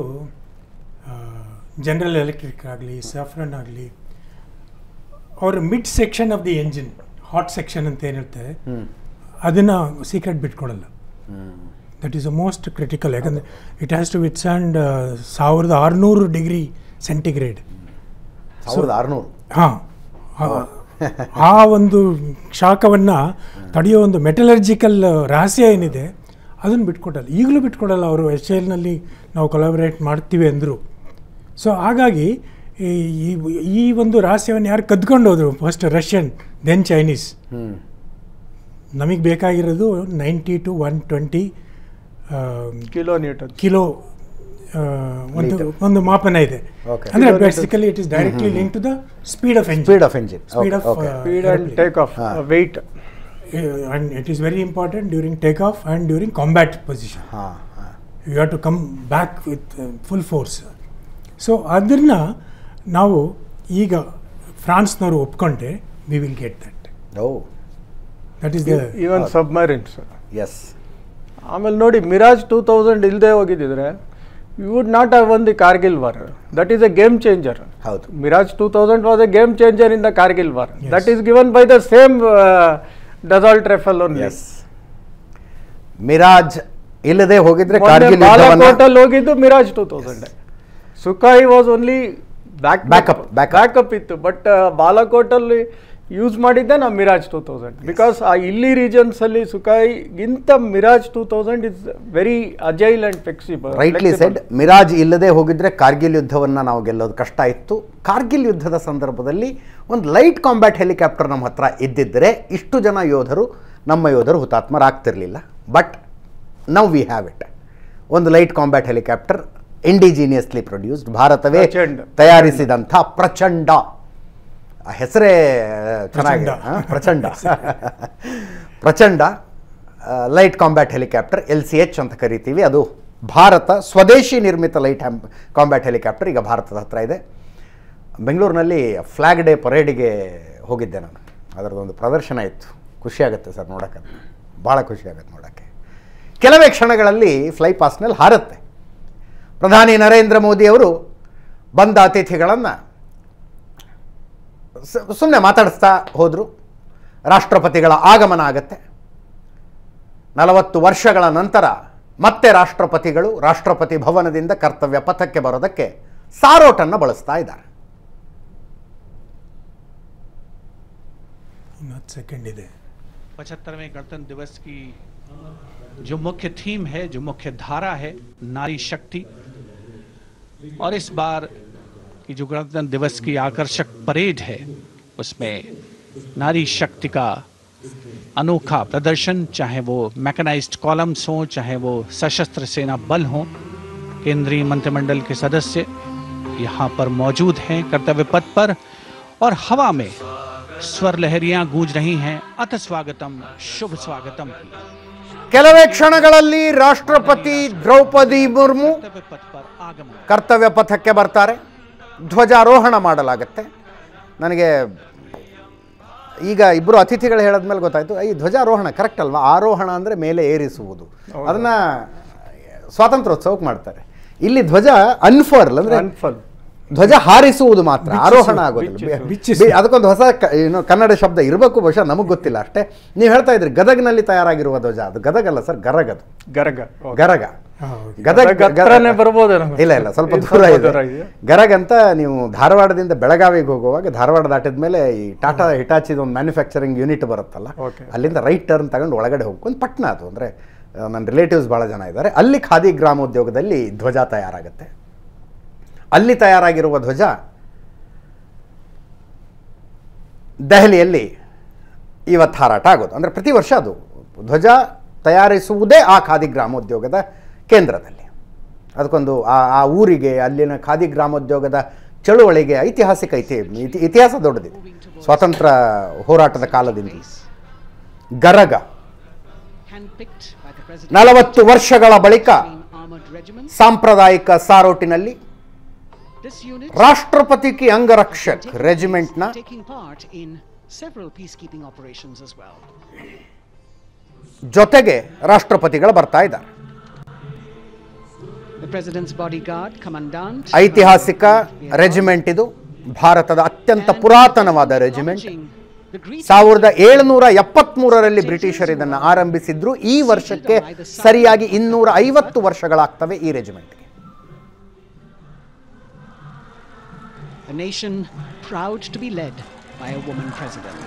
ಜನರಲ್ ಎಲೆಕ್ಟ್ರಿಕ್ ಆಗಲಿ ಸಫ್ರನ್ ಆಗಲಿ ಅವ್ರ mid section of the engine hot section ಅಂತ ಏನಿರುತ್ತೆ ಅದನ್ನು ಸೀಕ್ರೆಟ್ ಬಿಟ್ಕೊಡಲ್ಲ that is a most critical ಯಾಕಂದರೆ ಇಟ್ ಹ್ಯಾಸ್ ಟು ವಿಟ್ಸ್ ಆ್ಯಂಡ್ ಸಾವಿರದ ಆರುನೂರು ಡಿಗ್ರಿ ಸೆಂಟಿಗ್ರೇಡ್ ಸಾವಿರದ ಆರುನೂರು ಹಾಂ ಆ ಒಂದು ಶಾಖವನ್ನು ತಡೆಯೋ ಒಂದು ಮೆಟಲರ್ಜಿಕಲ್ ರಹಸ್ಯ ಏನಿದೆ ಅದನ್ನು ಬಿಟ್ಕೊಡಲ್ಲ ಈಗಲೂ ಬಿಟ್ಕೊಡಲ್ಲ ಅವರು ಎಚ್ ಎಲ್ನಲ್ಲಿ ನಾವು ಕೊಲಾಬರೇಟ್ ಮಾಡ್ತೀವಿ ಅಂದರು ಸೊ ಹಾಗಾಗಿ ಈ- ಈ- ಈ ಒಂದು ರಹಸ್ಯವನ್ನು ಯಾರು ಕದ್ಕೊಂಡು ಹೋದರು ಫಸ್ಟ್ ರಷ್ಯನ್ ದೆನ್ ಚೈನೀಸ್ ನಮಗೆ ಬೇಕಾಗಿರೋದು ninety two one twenty kilo newton kilo ಆ, ಒಂದು ಒಂದು ಮಾಪನ ಇದೆ Okay. ಅಂದರೆ basically it is directly link to the speed of engine speed of engine speed of speed and take off weight and it is very important during takeoff and during combat position. ಹಾಂ ಹಾಂ You have to come back with uh, full force. So ಅದನ್ನ ನಾವು ಈಗ ಫ್ರಾನ್ಸ್ನವರು ಒಪ್ಕೊಂಡ್ರೆ we will get that oh that is the even submarines yes ಆಮೇಲೆ ನೋಡಿ Mirage two thousand ಇಲ್ಲದೆ ಹೋಗಿದ್ದಿದ್ರೆ you would not have won the Kargil war that is a game changer ಹೌದು Mirage two thousand was a game changer in the Kargil war Yes. That is given by the same Dassault Rafale only yes Mirage ಇಲ್ಲದೆ ಹೋಗಿದ್ರೆ ಕಾರ್ಗಿಲ್ ಯುದ್ಧವನ್ನ ಬಾಲಾಕೋಟಲ್ಲಿ ಹೋಗಿದ್ದು Mirage two thousand Sukhoi was only back Backup, backup. Backup ಇತ್ತು but ಬಾಲಾಕೋಟಲ್ಲಿ use ಮಾಡಿದ್ದೆ ನಾವು Mirage two thousand because ಆ ಇಲ್ಲಿ regions ಅಲ್ಲಿ ಸುಖಾಯಿಗಿಂತ Mirage two thousand is very agile and flexible rightly said Mirage ಇಲ್ಲದೆ ಹೋಗಿದ್ರೆ ಕಾರ್ಗಿಲ್ ಯುದ್ಧವನ್ನು ನಾವು ಗೆಲ್ಲೋದು ಕಷ್ಟ ಇತ್ತು ಕಾರ್ಗಿಲ್ ಯುದ್ಧದ ಸಂದರ್ಭದಲ್ಲಿ ಒಂದು ಲೈಟ್ ಕಾಂಬ್ಯಾಟ್ ಹೆಲಿಕಾಪ್ಟರ್ ನಮ್ಮ ಹತ್ರ ಇದ್ದಿದ್ದರೆ ಇಷ್ಟು ಜನ ಯೋಧರು ನಮ್ಮ ಯೋಧರು ಹುತಾತ್ಮರಾಗ್ತಿರ್ಲಿಲ್ಲ but now we have it ಒಂದು light combat helicopter indigenously produced ಭಾರತವೇ ಪ್ರಚಂಡ. ತಯಾರಿಸಿದಂಥ ಪ್ರಚಂಡ ಆ ಹೆಸರೇ ಚೆನ್ನಾಗಿದೆ ಪ್ರಚಂಡ. ಆ, Prachand Prachand light combat helicopter L C H ಅಂತ ಕರಿತೀವಿ ಅದು ಭಾರತ ಸ್ವದೇಶಿ ನಿರ್ಮಿತ ಲೈಟ್ ಹ್ಯಾಮ್ ಕಾಂಬ್ಯಾಟ್ ಹೆಲಿಕಾಪ್ಟರ್ ಈಗ ಭಾರತದ ಹತ್ರ ಇದೆ ಬೆಂಗಳೂರಿನಲ್ಲಿ ಫ್ಲ್ಯಾಗ್ ಡೇ ಪರೇಡಿಗೆ ಹೋಗಿದ್ದೆ ನಾನು ಅದರದ್ದೊಂದು ಪ್ರದರ್ಶನ ಇತ್ತು ಖುಷಿಯಾಗುತ್ತೆ ಸರ್ ನೋಡೋಕ್ಕೆ ಭಾಳ ಖುಷಿಯಾಗುತ್ತೆ ನೋಡೋಕ್ಕೆ ಕೆಲವೇ ಕ್ಷಣಗಳಲ್ಲಿ ಫ್ಲೈ ಪಾಸ್ನಲ್ಲಿ ಹಾರುತ್ತೆ ಪ್ರಧಾನಿ ನರೇಂದ್ರ ಮೋದಿಯವರು ಬಂದ ಅತಿಥಿಗಳನ್ನು ಸುಮ್ಮನೆ ಮಾತಾಡಿಸ್ತಾ ಹೋದರು ರಾಷ್ಟ್ರಪತಿಗಳ ಆಗಮನ ಆಗತ್ತೆ ನಲವತ್ತು ವರ್ಷಗಳ ನಂತರ ಮತ್ತೆ ರಾಷ್ಟ್ರಪತಿಗಳು ರಾಷ್ಟ್ರಪತಿ ಭವನದಿಂದ ಕರ್ತವ್ಯ ಪಥಕ್ಕೆ ಬರೋದಕ್ಕೆ ಸಾರೋಟನ್ನು ಬಳಸ್ತಾ ಇದ್ದಾರೆ ಇನ್ನೊಂದು ಸೆಕೆಂಡ್ ಇದೆ पचहत्तरवें गणतंत्र दिवस की जो मुख्य थीम है जो मुख्य धारा है नारी शक्ति और इस बार की जो गणतंत्र दिवस की आकर्षक परेड है उसमें नारी शक्ति का अनोखा प्रदर्शन चाहे वो मैकेनाइज्ड कॉलम्स हों चाहे वो सशस्त्र सेना बल हों केंद्रीय मंत्रिमंडल के सदस्य यहाँ पर मौजूद हैं कर्तव्य पथ पर और हवा में स्वर लहरियां गूंज रही हैं अथ स्वागतम शुभ स्वागतम की ಕೆಲವೇ ಕ್ಷಣಗಳಲ್ಲಿ ರಾಷ್ಟ್ರಪತಿ ದ್ರೌಪದಿ ಮುರ್ಮು कर्तव्य पथ पर आगमन ಕರ್ತವ್ಯ ಪಥಕ್ಕೆ ಬರ್ತಾರೆ ಧ್ವಜಾರೋಹಣ ಮಾಡಲಾಗತ್ತೆ ನನಗೆ ಈಗ ಇಬ್ಬರು ಅತಿಥಿಗಳು ಹೇಳಿದ್ಮೇಲೆ ಗೊತ್ತಾಯಿತು ಈ ಧ್ವಜಾರೋಹಣ ಕರೆಕ್ಟ್ ಅಲ್ವಾ ಆರೋಹಣ ಅಂದರೆ ಮೇಲೆ ಏರಿಸುವುದು ಅದನ್ನು ಸ್ವಾತಂತ್ರ್ಯೋತ್ಸವಕ್ಕೆ ಮಾಡ್ತಾರೆ ಇಲ್ಲಿ ಧ್ವಜ ಅನ್ಫರ್ಲ್ ಅಂದರೆ ಅನ್ಫಲ್ ಧ್ವಜ ಹಾರಿಸುವುದು ಮಾತ್ರ ಆರೋಹಣ ಆಗೋದಿಲ್ಲ ಬಿಚ್ಚಿಸು. ಬಿಚ್ಚಿಸು. ಬಿ- ಅದಕ್ಕೊಂದು ಹೊಸ ಕ- ಏನು ಕನ್ನಡ ಶಬ್ದ ಇರಬೇಕು ಬಹುಶಃ ನಮಗೆ ಗೊತ್ತಿಲ್ಲ ಅಷ್ಟೇ ನೀವು ಹೇಳ್ತಾ ಇದ್ರಿ ಗದಗ್ನಲ್ಲಿ ತಯಾರಾಗಿರುವ ಧ್ವಜ ಅದು ಗದಗಲ್ಲ ಸರ್ ಗರಗದು ಗರಗ ಗರಗ ಹೌದು. ಗದಗ ಗದಗ ಹತ್ರನೇ ಬರ್ಬೋದೇನೋ. ಇಲ್ಲ ಇಲ್ಲ ಸ್ವಲ್ಪ ಇದು ದೂರ ಸ್ವಲ್ಪ ಇದೆ ದೂರ ಇದೆಯಾ? ಗರಗ್ ಅಂತ ನೀವು ಧಾರವಾಡದಿಂದ ಬೆಳಗಾವಿಗೆ ಹೋಗುವಾಗ ಧಾರವಾಡ ದಾಟಿದ ಮೇಲೆ ಈ ಟಾಟಾ ಹಿಟಾಚಿದ ಒಂದು ಮ್ಯಾನುಫ್ಯಾಕ್ಚರಿಂಗ್ ಯೂನಿಟ್ ಬರುತ್ತಲ್ಲ Okay. ಅಲ್ಲಿಂದ ರೈಟ್ ಟರ್ನ್ ತಗೊಂಡು ಒಳಗಡೆ ಹೋಗಿ ಒಂದು ಪಟ್ಟಣ ಅದು ಅಂದರೆ ನನ್ನ ರಿಲೇಟಿವ್ಸ್ ಭಾಳ ಜನ ಇದ್ದಾರೆ ಅಲ್ಲಿ ಖಾದಿ ಗ್ರಾಮೋದ್ಯೋಗದಲ್ಲಿ ಧ್ವಜ ತಯಾರಾಗುತ್ತೆ ಅಲ್ಲಿ ತಯಾರಾಗಿರುವ ಧ್ವಜ ದೆಹಲಿಯಲ್ಲಿ ಇವತ್ತು ಹಾರಾಟ ಆಗೋದು ಅಂದರೆ ಪ್ರತಿ ವರ್ಷ ಅದು ಧ್ವಜ ತಯಾರಿಸುವುದೇ ಆ ಖಾದಿ ಗ್ರಾಮೋದ್ಯೋಗದ ಕೇಂದ್ರದಲ್ಲಿ ಅದಕ್ಕೊಂದು ಆ ಆ ಊರಿಗೆ ಅಲ್ಲಿನ ಖಾದಿ ಗ್ರಾಮೋದ್ಯೋಗದ ಚಳುವಳಿಗೆ ಐತಿಹಾಸಿಕ ಇತಿ ಇತಿ- ಇತಿಹಾಸ ದೊಡ್ಡದಿದೆ ಸ್ವಾತಂತ್ರ್ಯ ಹೋರಾಟದ ಕಾಲದಿಂದ Garaga handpicked by the president. ನಲವತ್ತು ವರ್ಷಗಳ ಬಳಿಕ between armored regiments. ಸಾಂಪ್ರದಾಯಿಕ ಸಾರೋಟಿನಲ್ಲಿ This unit ರಾಷ್ಟ್ರಪತಿ ಕಿ ಅಂಗರಕ್ಷಕ್ ರೆಜಿಮೆಂಟ್ನ taking part in several peacekeeping operations as well. ಜೊತೆಗೆ ರಾಷ್ಟ್ರಪತಿಗಳು ಬರ್ತಾ ಇದ್ದಾರೆ The president's bodyguard, commandant, ಐತಿಹಾಸಿಕ ರೆಜಿಮೆಂಟ್ ಇದು ಭಾರತದ ಅತ್ಯಂತ ಪುರಾತನವಾದ ರೆಜಿಮೆಂಟ್ acknowledging the greeting ಸಾವಿರದ ಏಳುನೂರ ಎಪ್ಪತ್ಮೂರರಲ್ಲಿ ಬ್ರಿಟಿಷರು ಇದನ್ನು ಆರಂಭಿಸಿದ್ರು ಈ ವರ್ಷಕ್ಕೆ ಸರಿಯಾಗಿ ಇನ್ನೂರ ಐವತ್ತು ವರ್ಷಗಳಾಗ್ತವೆ ಈ ರೆಜಿಮೆಂಟ್ಗೆ a nation proud to be led by a woman president.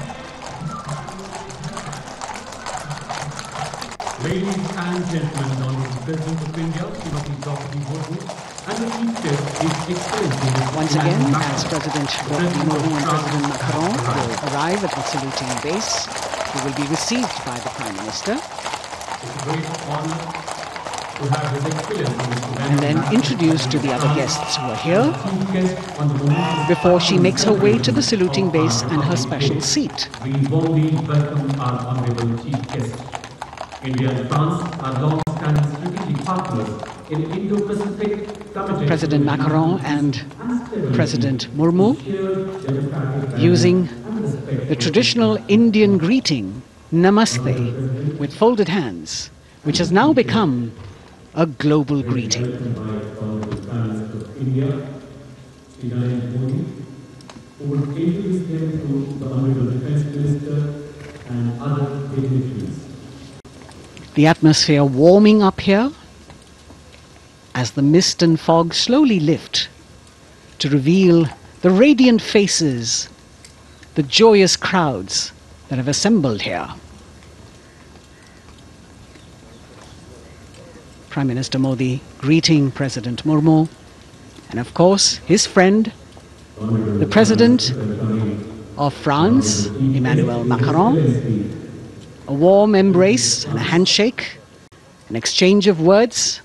Ladies and gentlemen, Honorable President of India, Srimati Draupadi Murmu, and the Chief Guest, His Excellency Mr. Once again, Emmanuel as Macron, President President Draupadi Murmu of and France, President Macron will arrive at the saluting base, who will be received by the Prime Minister It's a great honor to have His Excellency Mr. and Emmanuel then Macron, introduced to the other guests who are here Chief Guest on the moment before she makes her way to the saluting base and her special seat. We warmly welcome our honorable chief guest. India and France are long-standing strategic partners in Indo-Pacific committed President Macron and President Murmu using the traditional Indian greeting, Namaste, with folded hands, which has now become a global greeting. India, Sri Narendra Modi, who would introduce them to the honorable defense minister and other dignitaries. The atmosphere warming up here as the mist and fog slowly lift to reveal the radiant faces, the joyous crowds that have assembled here. Prime Minister Modi greeting President Murmu and, of course, his friend, the President of France, Emmanuel Macron. A warm embrace and a handshake, an exchange of words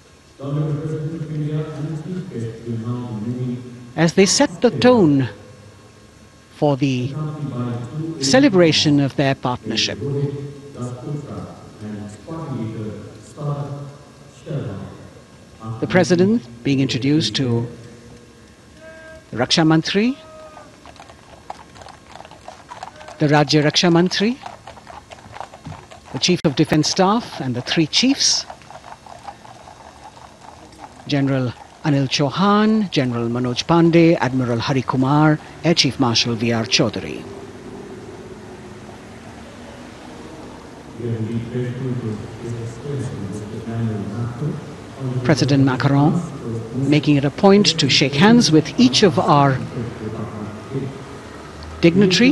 as they set the tone for the celebration of their partnership. The President being introduced to the Raksha Mantri, the Rajya Raksha Mantri, the Chief of Defence Staff and the three chiefs, General Anil Chauhan, General Manoj Pandey, Admiral Hari Kumar, Air Chief Marshal V.R. Chaudhary. President Macron making it a point to shake hands with each of our dignitary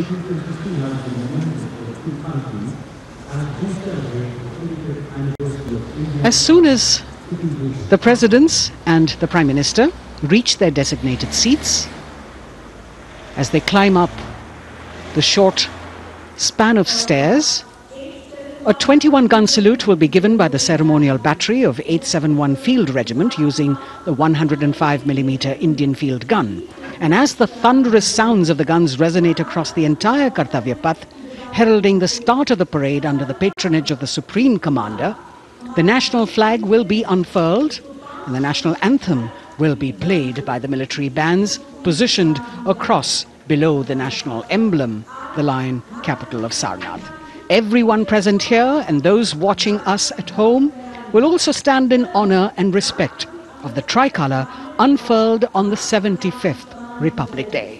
As soon as the presidents and the prime minister reach their designated seats, as they climb up the short span of stairs, a 21 gun salute will be given by the ceremonial battery of 871 Field Regiment using the 105mm Indian field gun. And as the thunderous sounds of the guns resonate across the entire Kartavya Path, heralding the start of the parade under the patronage of the Supreme Commander, the national flag will be unfurled and the national anthem will be played by the military bands positioned across below the national emblem, the lion capital of Sarnath. Everyone present here and those watching us at home will also stand in honor and respect of the tricolour unfurled on the 75th Republic Day.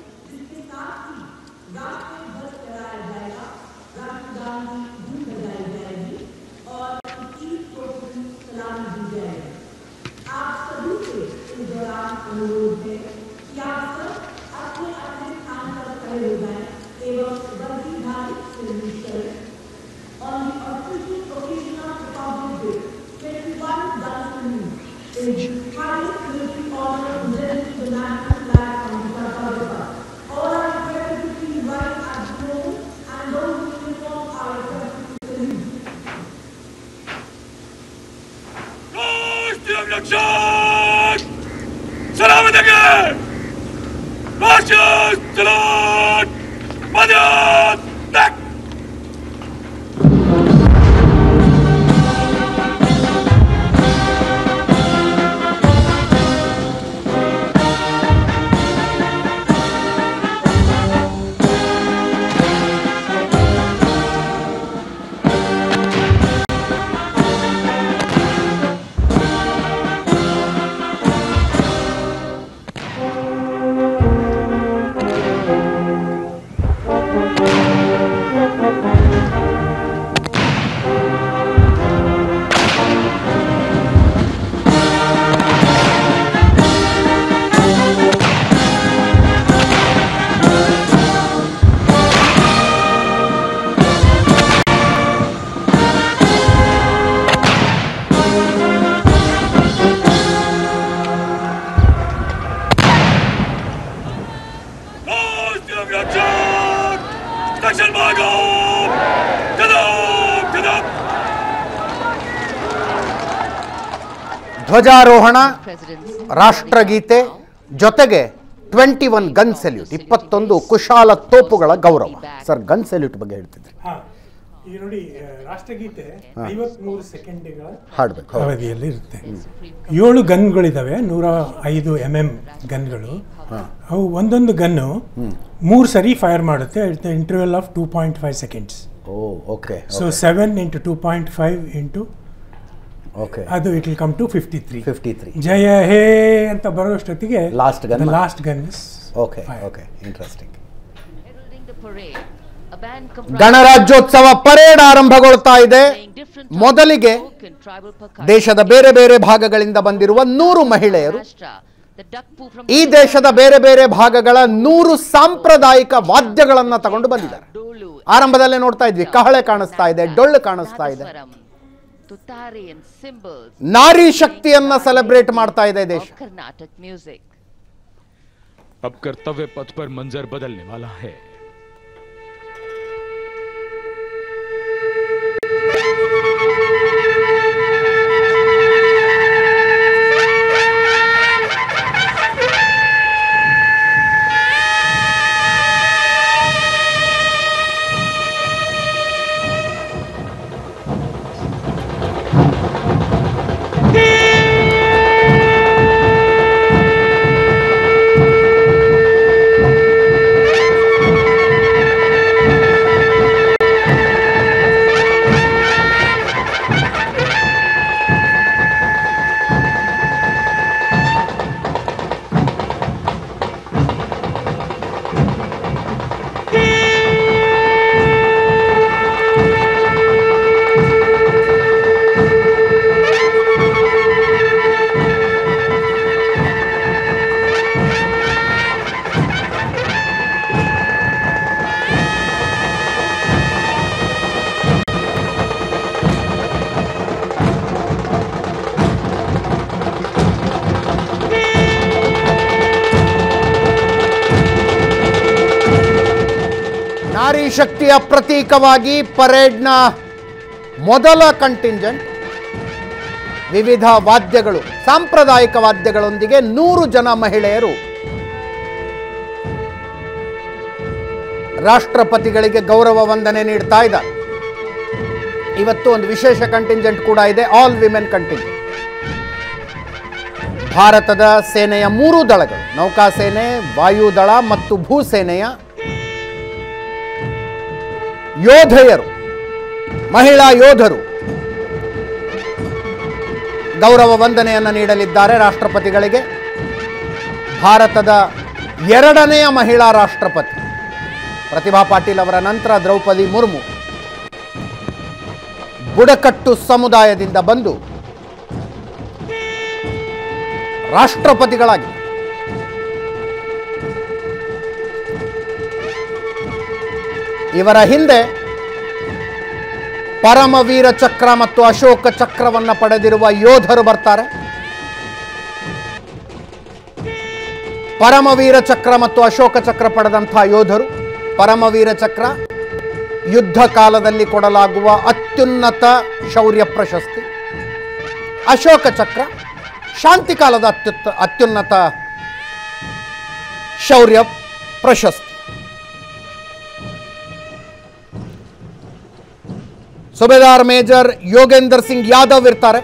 ಧ್ವಜಾರೋಹಣ President's ರಾಷ್ಟ್ರಗೀತೆ ಜೊತೆಗೆ twenty one gun salute ಇಪ್ಪತ್ತೊಂದು ಕುಶಾಲ ತೋಪುಗಳ ಗೌರವ sir gun salute ಬಗ್ಗೆ ಹೇಳ್ತಿದ್ರಿ ಹಾಂ ಈಗ ನೋಡಿ ಆ, ರಾಷ್ಟ್ರಗೀತೆ ಐವತ್ಮೂರು ಸೆಕೆಂಡ್ಗಳ ಹಾಡ್ಬೇಕು ಹೌದು. ಅವಧಿಯಲ್ಲಿ ಇರುತ್ತೆ ಏಳು ಗನ್ಗಳಿದ್ದಾವೆ ನೂರ ಐದು ಎಮ್ ಎಮ್ ಗನ್ಗಳು ಅವು ಒಂದೊಂದು ಗನ್ನು ಮೂರು ಸರಿ ಫೈರ್ ಮಾಡುತ್ತೆ it the interval of two point five seconds oh okay so seven into two point five into okay ಅದು it will come to fifty three fifty three ಜಯ ಹೇ ಅಂತ ಬರೋಷ್ಟೊತ್ತಿಗೆ Last gun? Last gun is okay okay interesting heralding the parade, a band comprised ಗಣರಾಜ್ಯೋತ್ಸವ parade ಆರಂಭಗೊಳ್ತಾ ಇದೆ playing different ಮೊದಲಿಗೆ folk and tribal percussion. ದೇಶದ ಬೇರೆ ಬೇರೆ ಭಾಗಗಳಿಂದ ಬಂದಿರುವ ನೂರು ಮಹಿಳೆಯರು Maharashtra, the Dakpu from ಈ ದೇಶದ ಬೇರೆ ಬೇರೆ ಭಾಗಗಳ ನೂರು ಸಾಂಪ್ರದಾಯಿಕ ವಾದ್ಯಗಳನ್ನ ತಗೊಂಡು ಬಂದಿದ್ದಾರೆ Dolu, ಆರಂಭದಲ್ಲೇ ನೋಡ್ತಾ ಇದ್ವಿ ಕಹಳೆ ಕಾಣಿಸ್ತಾ ಇದೆ ಡೊಳ್ಳು ಕಾಣಿಸ್ತಾ ಇದೆ Nadaswaram, Tutari and cymbals ನಾರಿ ಶಕ್ತಿಯನ್ನ ಸೆಲೆಬ್ರೇಟ್ ಮಾಡ್ತಾ ಇದೆ ದೇಶ of Carnatic music. अब कर्तव्य पथ पर मंजर बदलने वाला है ನಾರಿ ಶಕ್ತಿಯ ಪ್ರತೀಕವಾಗಿ ಪರೇಡ್ನ ಮೊದಲ ಕಂಟಿಂಜೆಂಟ್ ವಿವಿಧ ವಾದ್ಯಗಳು ಸಾಂಪ್ರದಾಯಿಕ ವಾದ್ಯಗಳೊಂದಿಗೆ ನೂರು ಜನ ಮಹಿಳೆಯರು ರಾಷ್ಟ್ರಪತಿಗಳಿಗೆ ಗೌರವ ವಂದನೆ ನೀಡ್ತಾ ಇದ್ದಾರೆ ಇವತ್ತು ಒಂದು ವಿಶೇಷ ಕಂಟಿಂಜೆಂಟ್ ಕೂಡ ಇದೆ ಆಲ್ ವಿಮೆನ್ ಕಂಟಿಂಜೆಂಟ್ ಭಾರತದ ಸೇನೆಯ ಮೂರು ದಳಗಳು ನೌಕಾಸೇನೆ ವಾಯುದಳ ಮತ್ತು ಭೂಸೇನೆಯ ಯೋಧೆಯರು ಮಹಿಳಾ ಯೋಧರು ಗೌರವ ವಂದನೆಯನ್ನು ನೀಡಲಿದ್ದಾರೆ ರಾಷ್ಟ್ರಪತಿಗಳಿಗೆ ಭಾರತದ ಎರಡನೆಯ ಮಹಿಳಾ ರಾಷ್ಟ್ರಪತಿ ಪ್ರತಿಭಾ ಪಾಟೀಲ್ ಅವರ ನಂತರ ದ್ರೌಪದಿ ಮುರ್ಮು ಬುಡಕಟ್ಟು ಸಮುದಾಯದಿಂದ ಬಂದು ರಾಷ್ಟ್ರಪತಿಗಳಾಗಿ ಇವರ ಹಿಂದೆ ಪರಮವೀರ ಚಕ್ರ ಮತ್ತು ಅಶೋಕ ಚಕ್ರವನ್ನು ಪಡೆದಿರುವ ಯೋಧರು ಬರ್ತಾರೆ ಪರಮವೀರ ಚಕ್ರ ಮತ್ತು ಅಶೋಕ ಚಕ್ರ ಪಡೆದಂಥ ಯೋಧರು ಪರಮವೀರ ಚಕ್ರ ಯುದ್ಧ ಕಾಲದಲ್ಲಿ ಕೊಡಲಾಗುವ ಅತ್ಯುನ್ನತ ಶೌರ್ಯ ಪ್ರಶಸ್ತಿ ಅಶೋಕ ಚಕ್ರ ಶಾಂತಿ ಕಾಲದ ಅತ್ಯುತ್ತ ಅತ್ಯುನ್ನತ ಶೌರ್ಯ ಪ್ರಶಸ್ತಿ ಸುಬೇದಾರ್ ಮೇಜರ್ ಯೋಗೇಂದರ್ ಸಿಂಗ್ ಯಾದವ್ ಇರ್ತಾರೆ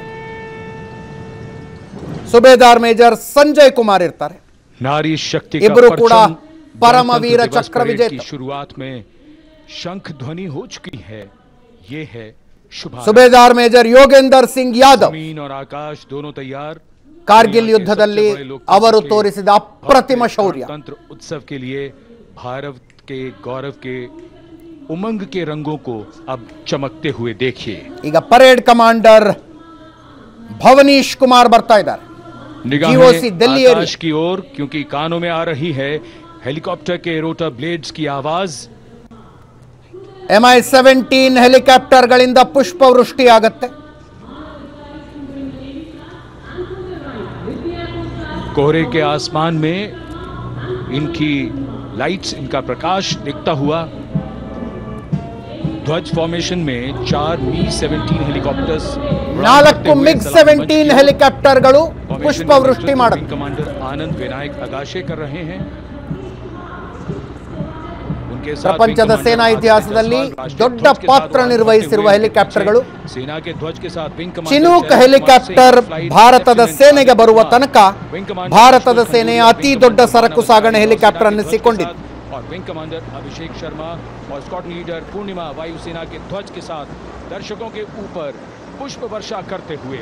ಸುಬೇದಾರ್ ಮೇಜರ್ ಸಂಜಯ್ ಕುಮಾರ್ ಇರ್ತಾರೆ नारी शक्ति का इब्रू कूड़ा परचम परमवीर गणतंत्र दिवस चक्र परेड विजेता। की शुरुआत में शंख ध्वनि हो चुकी है ये है शुभ ಸುಬೇದಾರ್ ಮೇಜರ್ ಯೋಗೇಂದರ್ ಸಿಂಗ್ ಯಾದವ್ जमीन और आकाश दोनों तैयार ಕಾರ್ಗಿಲ್ दुनिया के ಯುದ್ಧದಲ್ಲಿ सबसे बड़े लोकतंत्र ಅವರು के ತೋರಿಸಿದ ಅಪ್ರತಿಮ भव्य ಶೌರ್ಯ गणतंत्र उत्सव के लिए भारत के गौरव के उमंग के रंगों को अब चमकते हुए देखिए ಈಗ ಪರೇಡ್ ಕಮಾಂಡರ್ ಭವನೀಶ್ ಕುಮಾರ್ ಬರ್ತಾ ಇದ್ದಾರೆ निगाहें GOC दिल्ली एरिया। आकाश की ओर क्योंकि कानों में आ रही है हेलीकॉप्टर के रोटर ब्लेड्स की आवाज ಎಂ ಐ ಸೆವೆಂಟೀನ್ ಹೆಲಿಕಾಪ್ಟರ್ಗಳಿಂದ ಪುಷ್ಪವೃಷ್ಟಿ ಆಗತ್ತೆ कोहरे के आसमान में इनकी लाइट्स इनका प्रकाश दिखता हुआ ध्वज फॉर्मेशन में चार मी 17 हेलीकॉप्टर्स ನಾಲ್ಕು ಮಿಗ್ ಸೆವೆಂಟೀನ್ ಹೆಲಿಕಾಪ್ಟರ್ಗಳು ಪುಷ್ಪವೃಷ್ಟಿ ಮಾಡುತ್ತೆ कमांडर आनंद विनायक अगाशे कर रहे हैं उनके साथ ಪ್ರಪಂಚದ विंग ಸೇನಾ कमांडर ಇತಿಹಾಸದಲ್ಲಿ आदित्य जसवाल ದೊಡ್ಡ राष्ट्रीय ध्वज के ಪಾತ್ರ साथ ನಿರ್ವಹಿಸಿರುವ बढ़ते हुए ಹೆಲಿಕಾಪ್ಟರ್ಗಳು पीछे सेना के ध्वज के साथ wing commander Chinook Jaykumar helicopter Singh, flight ಭಾರತದ लेफ्टिनेंट ಸೇನೆಗೆ ಬರುವ आदित्य ತನಕ कुमार, विंग कमांडर ಭಾರತದ अशोक ಸೇನೆಯ खंडूर, ಅತಿ विंग ದೊಡ್ಡ कमांडर ಸರಕು मानव ಸಾಗಣೆ सेना ಹೆಲಿಕಾಪ್ಟರ್ के ध्वज के ಅನ್ನಿಸಿಕೊಂಡಿತ್ತು साथ और विंग कमांडर अभिषेक शर्मा और स्कॉट लीडर पूर्णिमा वायुसेना के ध्वज के साथ दर्शकों के ऊपर पुष्प वर्षा करते हुए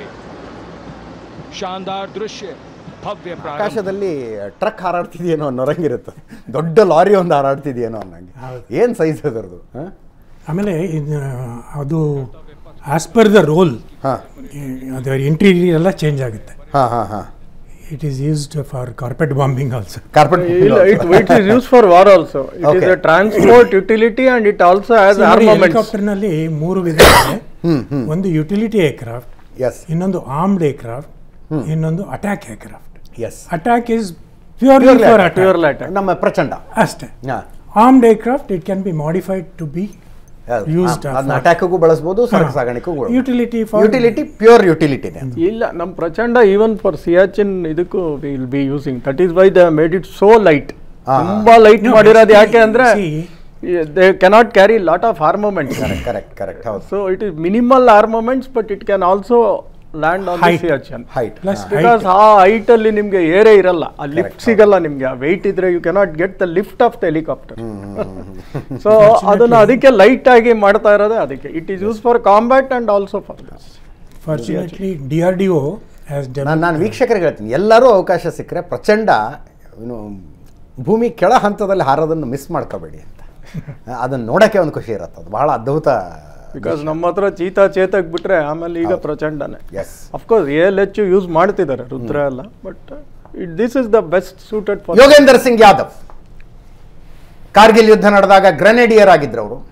शानदार दृश्य भव्य प्रारंभ ಆಕಾಶದಲ್ಲಿ ಟ್ರಕ್ ಹಾರಾಡ್ತಿದೆಯೇನೋ ಅನ್ನೋರಂಗಿರುತ್ತೆ ದೊಡ್ಡ ಲಾರಿ ಒಂದು ಹಾರಾಡ್ತಿದೆಯೇನೋ ಅನ್ನಂಗೆ ಏನು ಸೈಜ್ ಅದರದು ಹಾಂ ಆಮೇಲೆ ಇದು, ಅದು ಆಸ್ ಪರ್ ದ ರೋಲ್ ಹಾಂ ಅದರ ಇಂಟೀರಿಯರ್ ಎಲ್ಲ ಚೇಂಜ್ ಆಗುತ್ತೆ ಹಾಂ ಹಾಂ ಹಾಂ it is used for carpet bombing also carpet ಇಲ್ಲ it it is use for war also it is Okay. A transport utility and it also has armaments ಹೆಲಿಕಾಪ್ಟರ್ನಲ್ಲಿ ಮೂರು ವಿಧ ಇದೆ ಒಂದು ಯುಟಿಲಿಟಿ ಏರ್ಕ್ರಾಫ್ಟ್ ಎಸ್ ಇನ್ನೊಂದು ಆರ್ಮ್ಡ್ ಏರ್ಕ್ರಾಫ್ಟ್ ಇನ್ನೊಂದು attack aircraft yes attack is purely for pure attack light ನಮ್ಮ ಪ್ರಚಂಡ ಅಷ್ಟೇ ಹಾಂ armed aircraft it can be modified to be Used ಅದನ್ನ for- ಅಟ್ಯಾಕ್ಗೂ ಬಳಸ್ಬೋದು ಸರಕು ಸಾಗಾಣಿಕೆಗೂ ಯುಟಿಲಿಟಿ ಫಾರ್ ಯುಟಿಲಿಟಿ ಪ್ಯೂರ್ ಯುಟಿಲಿಟಿನೇ ಅದು ಇಲ್ಲ ನಮ್ಮ ಪ್ರಚಂಡ ಈವನ್ ಫಾರ್ ಸಿಯಾಚಿನ್ ಇದಕ್ಕೂ will be using that is why the made it so light ಹಾ. ತುಂಬಾ ಲೈಟ್ ಮಾಡಿರೋದು ಯಾಕೆ ಅಂದ್ರೆ See, they cannot carry lot of armaments correct correct correct ಹೌದು so it is minimal armaments but it can also land on Height. Siachen height plus because ಆ height ಅಲ್ಲಿ ನಿಮ್ಗೆ ಏರೇ ಇರಲ್ಲ ಆ ಲಿಫ್ಟ್ ಸಿಗಲ್ಲ ನಿಮ್ಗೆ ಆ ವೆಯ್ಟ್ ಇದ್ರೆ you cannot get the lift of the helicopter so ಅದನ್ನ ಅದಕ್ಕೆ ಲೈಟ್ ಆಗಿ ಮಾಡ್ತಾ ಇರೋದೇ ಅದಕ್ಕೆ it is use for combat and also for this fortunately D R D O has ನಾನು ನಾನು ವೀಕ್ಷಕರಿಗೆ ಹೇಳ್ತೀನಿ ಎಲ್ಲರೂ ಅವಕಾಶ ಸಿಕ್ಕರೆ ಪ್ರಚಂಡ ಏನು ಭೂಮಿ ಕೆಳ ಹಂತದಲ್ಲಿ ಹಾರೋದನ್ನು ಮಿಸ್ ಮಾಡ್ಕೋಬೇಡಿ ಅಂತ ಅದನ್ನು ನೋಡೋಕ್ಕೆ ಒಂದು ಖುಷಿ ಇರುತ್ತೆ ಅದು ಬಹಳ ಅದ್ಭುತ ಬಿಕಾಸ್ ನಮ್ಮ ಹತ್ರ ಚೀತಾ ಚೇತಕ್ ಬಿಟ್ರೆ ಆಮೇಲೆ ಈಗ ಪ್ರಚಂಡನೆ ಎಸ್ ಅಫ್ಕೋರ್ಸ್ ಎಲ್ ಹೆಚ್ಚು ಯೂಸ್ ಮಾಡ್ತಿದ್ದಾರೆ ರುದ್ರ ಎಲ್ಲ but it this is the best suited for Yogender Singh Yadav Kargil ಯುದ್ಧ ನಡೆದಾಗ ಗ್ರೆನೇಡಿಯರ್ ಆಗಿದ್ರು ಅವರು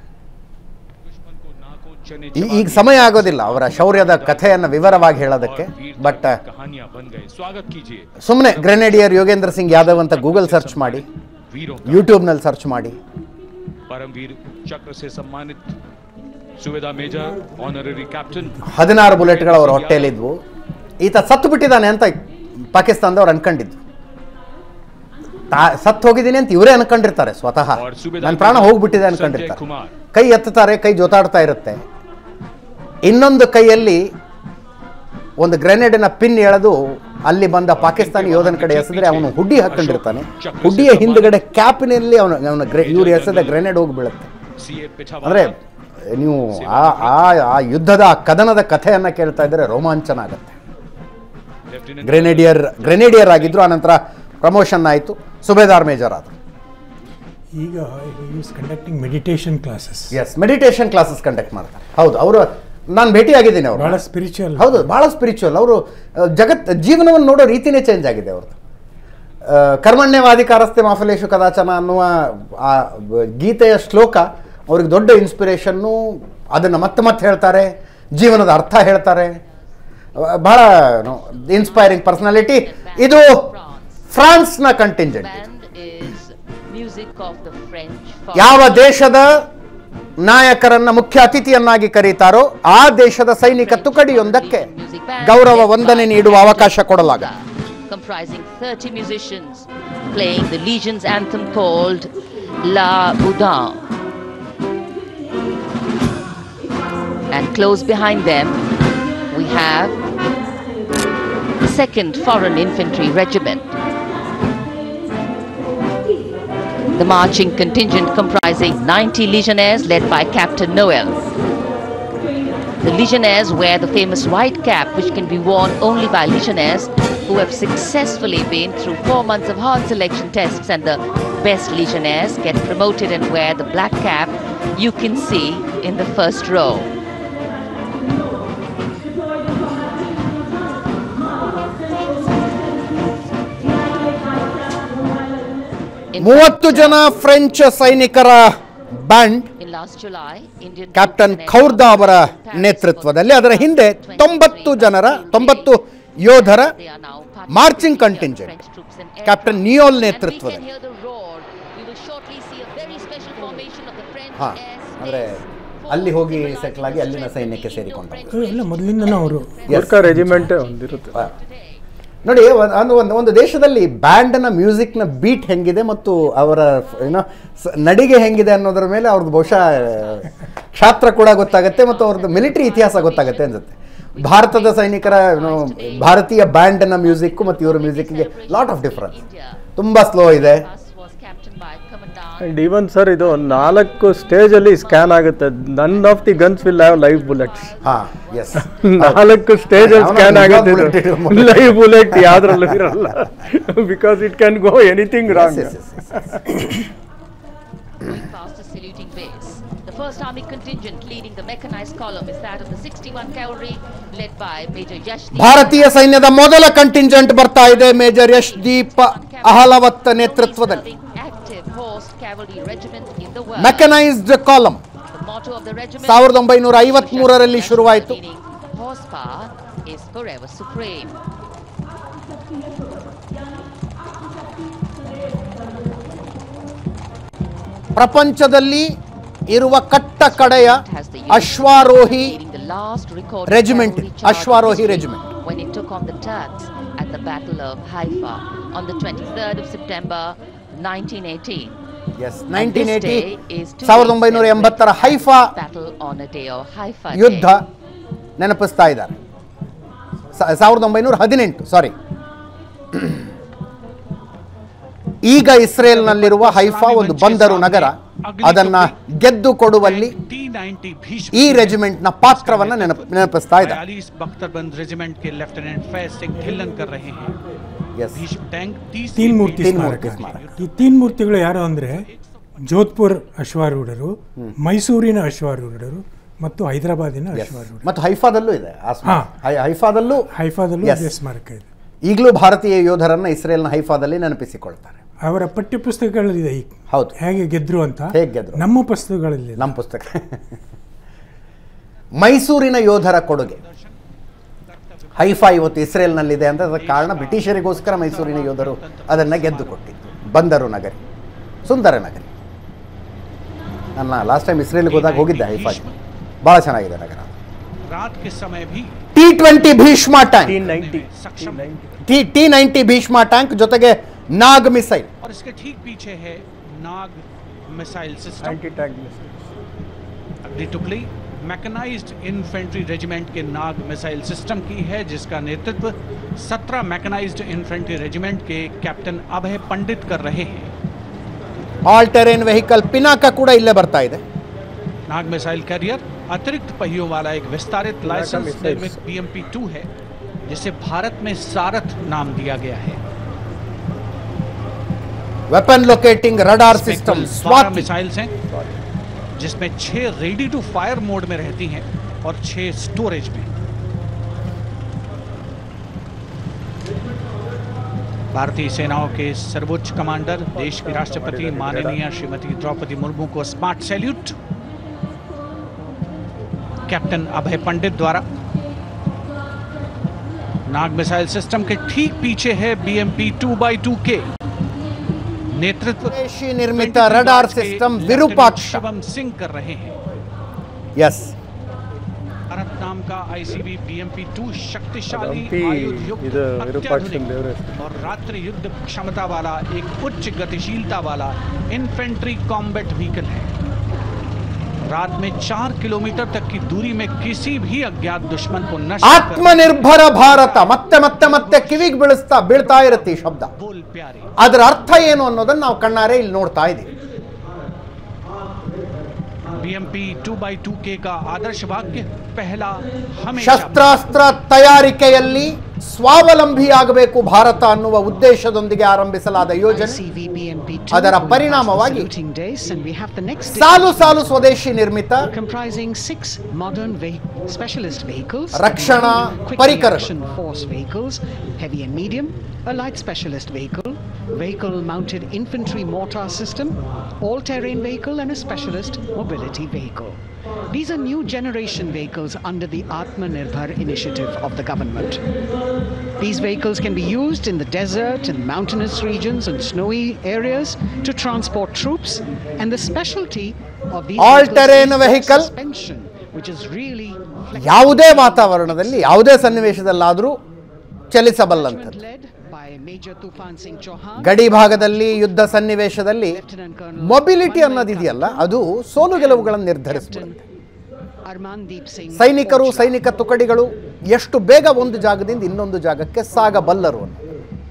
ಈ- ಈಗ ಸಮಯ ಆಗೋದಿಲ್ಲ ಅವರ ಶೌರ್ಯದ ಕಥೆಯನ್ನು ವಿವರವಾಗಿ ಹೇಳೋದಕ್ಕೆ ಬಟ್ कहानियां बन गए स्वागत कीजिए ಸುಮ್ಮನೆ ಗ್ರೆನೇಡಿಯರ್ ಯೋಗೇಂದ್ರ ಸಿಂಗ್ ಯಾದವ್ ಅಂತ ಗೂಗಲ್ ಸರ್ಚ್ ಮಾಡಿ वीरों का ಯೂಟ್ಯೂಬ್ನಲ್ಲಿ ಸರ್ಚ್ ಮಾಡಿ परमवीर चक्र से सम्मानित सुवेदा मेजर ऑनररी कैप्टन ಹದಿನಾರು ಬುಲೆಟ್ಗಳು ಅವರ ಹೊಟ್ಟೆಯಲ್ಲಿದ್ವು ಈತ ಸತ್ತು ಬಿಟ್ಟಿದ್ದಾನೆ ಅಂತ ಪಾಕಿಸ್ತಾನದವ್ರು ಅನ್ಕೊಂಡಿದ್ದು ತಾ ಸತ್ತು ಹೋಗಿದ್ದೀನಿ ಅಂತ ಇವರೇ ಅನ್ಕೊಂಡಿರ್ತಾರೆ ಸ್ವತಃ और सूबेदार ನನ್ನ ಪ್ರಾಣ मेजर ಹೋಗ್ಬಿಟ್ಟಿದೆ संजय ಅನ್ಕೊಂಡಿರ್ತಾರೆ कुमार ಕೈ ಎತ್ತುತ್ತಾರೆ ಕೈ ಜೋತಾಡ್ತಾ ಇರುತ್ತೆ ಇನ್ನೊಂದು ಕೈಯಲ್ಲಿ ಒಂದು ಗ್ರೆನೇಡಿನ ಪಿನ್ ಎಳೆದು ಅಲ್ಲಿ ಬಂದ ಪಾಕಿಸ್ತಾನಿ ಯೋಧನ ಕಡೆ ಎಸೆದ್ರೆ ಅವನು ಹುಡ್ಡಿ ಹಾಕೊಂಡಿರ್ತಾನೆ ಹುಡ್ಡಿಯ ಹಿಂದ್ಗಡೆ ಕ್ಯಾಪಿನಲ್ಲಿ ಅವನು ಅವನ ಗ್ರೆ ಇವ್ರು ಎಸೆದ ಗ್ರೆನೇಡ್ ಹೋಗಿ ಬೀಳುತ್ತೆ सीए पिछावाला ಅಂದರೆ ನೀವು ಆ ಆ ಆ ಯುದ್ಧದ ಆ ಕದನದ ಕಥೆಯನ್ನು ಕೇಳ್ತಾ ಇದ್ದರೆ ರೋಮಾಂಚನ ಆಗುತ್ತೆ लेफ्टिनेंट ಗ್ರೆನೇಡಿಯರ್ ಗ್ರೆನೇಡಿಯರ್ ಆಗಿದ್ರು ಆನಂತರ ಪ್ರಮೋಷನ್ ಆಯಿತು ಸುಬೇದಾರ್ ಮೇಜರ್ ಆದರು ಈಗ is conducting meditation classes yes meditation classes conduct ಮಾಡ್ತಾರೆ ಹೌದು ಅವರು ನಾನು ಭೇಟಿಯಾಗಿದ್ದೀನಿ ಅವರು ಬಹಳ ಸ್ಪಿರಿಚುವಲ್ ಹೌದು ಭಾಳ ಸ್ಪಿರಿಚುವಲ್ ಅವರು ಜಗತ್ ಜೀವನವನ್ನು ನೋಡೋ ರೀತಿನೇ ಚೇಂಜ್ ಆಗಿದೆ ಅವ್ರದ್ದು ಆ, ಕರ್ಮಣ್ಯವಾಧಿಕಾರಸ್ಥೆ ಮಾಫಲೇಶು ಕದಾಚನ ಅನ್ನುವ ಆ ಬ- ಗೀತೆಯ ಶ್ಲೋಕ ಅವ್ರಿಗೆ ದೊಡ್ಡ ಇನ್ಸ್ಪಿರೇಷನ್ನು ಅದನ್ನು ಮತ್ತೆ ಮತ್ತೆ ಹೇಳ್ತಾರೆ ಜೀವನದ ಅರ್ಥ ಹೇಳ್ತಾರೆ ಆ, ಬಹಳ ಇನ್ಸ್ಪೈರಿಂಗ್ ಪರ್ಸನಾಲಿಟಿ ಇದು ಫ್ರಾನ್ಸ್ನ contingent Band is music of the French. ಯಾವ ದೇಶದ ನಾಯಕರನ್ನ ಮುಖ್ಯ ಅತಿಥಿಯನ್ನಾಗಿ ಕರೀತಾರೋ ಆ ದೇಶದ ಸೈನಿಕ ತುಕಡಿಯೊಂದಕ್ಕೆ ಗೌರವ ವಂದನೆ ನೀಡುವ ಅವಕಾಶ ಕೊಡಲಾಗುತ್ತೆ comprising 30 musicians playing the Legion's anthem called La Boudin. And close behind them, we have the 2nd Foreign Infantry Regiment. The marching contingent comprising 90 Legionnaires led by Captain Noel. The Legionnaires wear the famous white cap, which can be worn only by Legionnaires who have successfully been through four months of hard selection tests, and the best Legionnaires get promoted and wear the black cap you can see in the first row. In ಮೂವತ್ತು ಜನ French ಸೈನಿಕರ band In last July, Indian captain troops and ಖೌರ್ದಾ ಅವರ helicopters in Paris ನೇತೃತ್ವದಲ್ಲಿ ಅದರ ಹಿಂದೆ ತೊಂಬತ್ತು ಜನರ ತೊಂಬತ್ತು ಯೋಧರ They are now participating marching here, contingent French troops and captain aircraft. ನಿಯೋಲ್ And we can ನೇತೃತ್ವದಲ್ಲಿ hear the roar. We will shortly see a very special formation of the French ಹಾ air ಅಂದರೆ space ಅಲ್ಲಿ ಹೋಗಿ settle ಆಗಿ ಅಲ್ಲಿನ ಸೈನ್ಯಕ್ಕೆ ಸೇರಿಕೊಂಡವರು ಇಲ್ಲ ಮೊದಲಿಂದನೂ ಅವರು ಗೋರ್ಖಾ ರೆಜಿಮೆಂಟೇ ಒಂದಿರುತ್ತೆ ನೋಡಿ ಒಂದ್- ಒಂದು ಒಂದು ಒಂದು ದೇಶದಲ್ಲಿ ಬ್ಯಾಂಡ್ನ ಮ್ಯೂಸಿಕ್ನ ಬೀಟ್ ಹೆಂಗಿದೆ ಮತ್ತು ಅವರ ಏನೋ ಸ- ನಡಿಗೆ ಹೆಂಗಿದೆ ಅನ್ನೋದ್ರ ಮೇಲೆ ಅವ್ರದ್ದು ಬಹುಶಃ ಕ್ಷಾತ್ರ ಕೂಡ ಗೊತ್ತಾಗುತ್ತೆ ಮತ್ತು ಅವ್ರದ್ದು ಮಿಲಿಟರಿ ಇತಿಹಾಸ ಗೊತ್ತಾಗುತ್ತೆ ಅನ್ಸುತ್ತೆ ಭಾರತದ ಸೈನಿಕರ ಏನೋ ಭಾರತೀಯ ಬ್ಯಾಂಡ್ನ ಮ್ಯೂಸಿಕ್ಕು ಮತ್ತು ಇವರ ಮ್ಯೂಸಿಕ್ಗೆ ಲಾಟ್ ಆಫ್ ಡಿಫರೆನ್ಸ್ ತುಂಬ ಸ್ಲೋ ಇದೆ was captained by Commandant and even sir ಇದು ನಾಲ್ಕು ಸ್ಟೇಜ್ ಅಲ್ಲಿ ಸ್ಕ್ಯಾನ್ ಆಗುತ್ತೆ none of the guns will have live bullets ಹಾ ಎಸ್ ನಾಲ್ಕು ಸ್ಟೇಜ್ ಅಲ್ಲಿ ಅವ್ನು ಸ್ಕ್ಯಾನ್ ನಿಜವಾದ ಆಗುತ್ತೆ bullet ಇಟ್ಟಿರೋ ಲೈವ್ ಬುಲೆಟ್ ಯಾವ್ದ್ರಲ್ಲೂ ಇರಲ್ಲ because it can go anything wrong past a saluting base. The first army contingent leading the mechanized column is that of the 61 cavalry led by Major Yashdeep. ಭಾರತೀಯ ಸೈನ್ಯದ ಮೊದಲ contingent ಬರ್ತಾ ಇದೆ major Yash Deep ಅಹಲವತ್ ನೇತೃತ್ವದಲ್ಲಿ Active horse cavalry regiment in the world. Mechanised column The motto of the regiment ಸಾವಿರದ ಒಂಬೈನೂರ ಐವತ್ಮೂರರಲ್ಲಿ ಶುರುವಾಯಿತು meaning horsepower is forever supreme. ಪ್ರಪಂಚದಲ್ಲಿ ಇರುವ ಕಟ್ಟ ಕಡೆಯ has the ಅಶ್ವಾರೋಹಿ leading the last recorded Regiment, cavalry charge in Ashwarohi history Regiment. when it took on the Turks at the Battle of Haifa on the 23rd of September 1918. Yes nineteen eighty day is to ಸಾವಿರದ be ಒಂಬೈನೂರ celebrated ಎಂಬತ್ತರ Haifa Battle on a day of Haifa ಯುದ್ಧ day. ನೆನಪಿಸ್ತಾ ಇದ್ದಾರೆ ಸ- ಸಾವಿರದ ಒಂಬೈನೂರ ಹದಿನೆಂಟು ಸಾರಿ ಈಗ ಇಸ್ರೇಲ್ನಲ್ಲಿರುವ ಹೈಫಾ ಒಂದು ಬಂದರು ನಗರ ಅದನ್ನ ಗೆದ್ದು ಕೊಡುವಲ್ಲಿ टी नाइन्टी भीष्म ಈ ರೆಜಿಮೆಂಟ್ನ ಪಾತ್ರವನ್ನ ನೆನಪು ನೆನಪಿಸ್ತಾ ಇದ್ದಾರೆ बयालीस बख्तरबंद रेजिमेंट के लेफ्टिनेंट फैज सिंह ढिल्लन कर रहे हैं ಎಸ್ भीष्म टैंक तीस ತೀನ್ ಮೂರ್ತಿ ತೀನ್ ಸ್ಮಾರಕ ಮೂರ್ತಿ ಸ್ಮಾರಕ. ಈ ತೀನ್ ಮೂರ್ತಿಗಳು ಯಾರು ಅಂದರೆ ಜೋಧ್ಪುರ್ ಅಶ್ವಾರೂಢರು ಮೈಸೂರಿನ ಅಶ್ವಾರೂಢರು ಮತ್ತು ಹೈದರಾಬಾದಿನ ಅಶ್ವಾರೂಢರು ಮತ್ತು ಹೈಫಾದಲ್ಲೂ ಇದೆ ಆ ಸ್ಮ- ಹಾ. ಹೈ- ಹೈಫಾದಲ್ಲೂ ಹೈಫಾದಲ್ಲೂ Yes. ಅದೇ ಸ್ಮಾರಕ ಇದೆ ಈಗಲೂ ಭಾರತೀಯ ಯೋಧರನ್ನ ಇಸ್ರೇಲ್ನ ಹೈಫಾದಲ್ಲಿ ನೆನಪಿಸಿಕೊಳ್ತಾರೆ ಅವರ ಪಠ್ಯ ಪುಸ್ತಕಗಳಿದೆ ಈಗ ಹೌದು ಹೇಗೆ ಗೆದ್ರು ಅಂತ ಹೇಗೆ ಗೆದ್ರು? ನಮ್ಮ ಪುಸ್ತಕಗಳಲ್ಲಿ ನಮ್ಮ ಪುಸ್ತಕ ಮೈಸೂರಿನ ಯೋಧರ ಕೊಡುಗೆ ಹೈಫಾ ಇವತ್ತು ಇಸ್ರೇಲ್ನಲ್ಲಿದೆ ಅಂತ ಅದಕ್ಕೆ ಕಾರಣ ಬ್ರಿಟಿಷರಿಗೋಸ್ಕರ ಮೈಸೂರಿನ ಯೋಧರು ಅದನ್ನು ಗೆದ್ದು ಕೊಟ್ಟಿದ್ದು ಬಂದರು ನಗರಿ ಸುಂದರ ನಗರಿ ನನ್ನ ಲಾಸ್ಟ್ ಟೈಮ್ ಇಸ್ರೇಲ್ಗೆ ಹೋದಾಗ ಹೋಗಿದ್ದೆ ಹೈಫಾಗೆ ಭಾಳ ಚೆನ್ನಾಗಿದೆ ನಗರ रात के समय भी T twenty Bhishma tank T ninety सक्षम है T T ninety Bhishma tank ಜೊತೆಗೆ ನಾಗ್ ಮಿಸೈಲ್ और इसके ठीक पीछे है Nag missile system anti tank अगली टुकड़ी मैकेनाइज्ड इन्फेंट्री रेजिमेंट के नाग मिसाइल सिस्टम की है जिसका नेतृत्व 17 मैकेनाइज्ड इन्फेंट्री रेजिमेंट के कैप्टन अभय पंडित कर रहे हैं ಆಲ್ ಟೆರೇನ್ ವೆಹಿಕಲ್ ಪಿನಾಕ ಕೂಡ ಇಲ್ಲೇ ಬರ್ತಾ ಇದೆ नाग मिसाइल कैरियर अतिरिक्त पहियों वाला एक विस्तारित लाइसेंस missiles. निर्मित बीएमपी टू है जिसे भारत में सारथ नाम दिया गया है ವೆಪನ್ ಲೊಕೇಟಿಂಗ್ ರಡಾರ್ इसमें सिस्टम कुल 12 स्वाति मिसाइल्स हैं जिसमें छह रेडी टू फायर मोड में रहती हैं और छह स्टोरेज में भारतीय सेनाओं के सर्वोच्च कमांडर देश की राष्ट्रपति माननीय श्रीमती द्रौपदी मुर्मू को smart salute captain Abhay Pandit द्वारा नाग मिसाइल सिस्टम के ठीक पीछे है बीएमपी टू बाई टू के नेतृत्व ದೇಶಿ ನಿರ್ಮಿತ ರಡಾರ್ ಸಿಸ್ಟಮ್ ವಿರೂಪಾಕ್ಷ शिवम सिंह कर रहे हैं ಎಸ್ भारत नाम का आईसीबी बीएमपी टू शक्तिशाली हम्पी आयुध युक्त ಇದು ವಿರೂಪಾಕ್ಷನ್ अत्याधुनिक ದೇವರೇ और रात्रि युद्ध क्षमता वाला एक उच्च गतिशीलता वाला इन्फेंट्री कॉम्बैट व्हीकल है रात में चार किलोमीटर तक की दूरी में किसी भी अज्ञात दुश्मन को नष्ट कर ಆತ್ಮನಿರ್ಭರ ಭಾರತ ಮತ್ತೆ ಮತ್ತೆ ಮತ್ತೆ ಕಿವಿಗೆ ಬೀಳಿಸ್ತಾ ಬೀಳ್ತಾ ಇರುತ್ತೆ ಈ ಶಬ್ದ बोल प्यारे ಅದರ ಅರ್ಥ ಏನು ಅನ್ನೋದನ್ನ ನಾವು ಕಣ್ಣಾರೆ ಇಲ್ಲಿ ನೋಡ್ತಾ ಇದ್ದೀವಿ बीएमपी टू बाई टू के का आदर्श वाक्य पहला हमेशा ಶಸ್ತ್ರಾಸ್ತ್ರ ತಯಾರಿಕೆಯಲ್ಲಿ ಸ್ವಾವಲಂಬಿಯಾಗಬೇಕು ಭಾರತ ಅನ್ನುವ ಉದ್ದೇಶದೊಂದಿಗೆ ಆರಂಭಿಸಲಾದ ಯೋಜನೆ ICVBMP2 ಅದರ on the ಪರಿಣಾಮವಾಗಿ saluting days, and we have the next day ಸಾಲು ಸಾಲು ಸ್ವದೇಶಿ ನಿರ್ಮಿತ comprising six modern vehi- specialist vehicles, ರಕ್ಷಣಾ quick ಪರಿಕರಗಳು reaction force vehicles, heavy and medium, a light specialist vehicle, vehicle mounted infantry mortar system, all terrain vehicle, and a specialist mobility vehicle. These are new generation vehicles under the Atmanirbhar initiative of the government. These vehicles can be used in the desert and mountainous regions and snowy areas to transport troops, and the specialty of these All-terrain vehicles is their vehicle. suspension, which is really ಯಾವುದೇ ವಾತಾವರಣದಲ್ಲಿ ಯಾವುದೇ ಸನ್ನಿವೇಶದಲ್ಲಾದರೂ ಚಲಿಸಬಲ್ಲಂಥದ್ದು led by Major Tufan Singh Chauhan. ಗಡಿ ಭಾಗದಲ್ಲಿ ಯುದ್ಧ ಸನ್ನಿವೇಶದಲ್ಲಿ mobility ಅನ್ನೋದಿದೆಯಲ್ಲ ಅದು ಸೋಲು ಗೆಲುವುಗಳನ್ನು ನಿರ್ಧರಿಸ್ಬಿಡುತ್ತೆ Armandeep Singh ಸೈನಿಕರು ಸೈನಿಕ ತುಕಡಿಗಳು ಎಷ್ಟು ಬೇಗ ಒಂದು ಜಾಗದಿಂದ ಇನ್ನೊಂದು ಜಾಗಕ್ಕೆ ಸಾಗಬಲ್ಲರು ಅನ್ನೋದು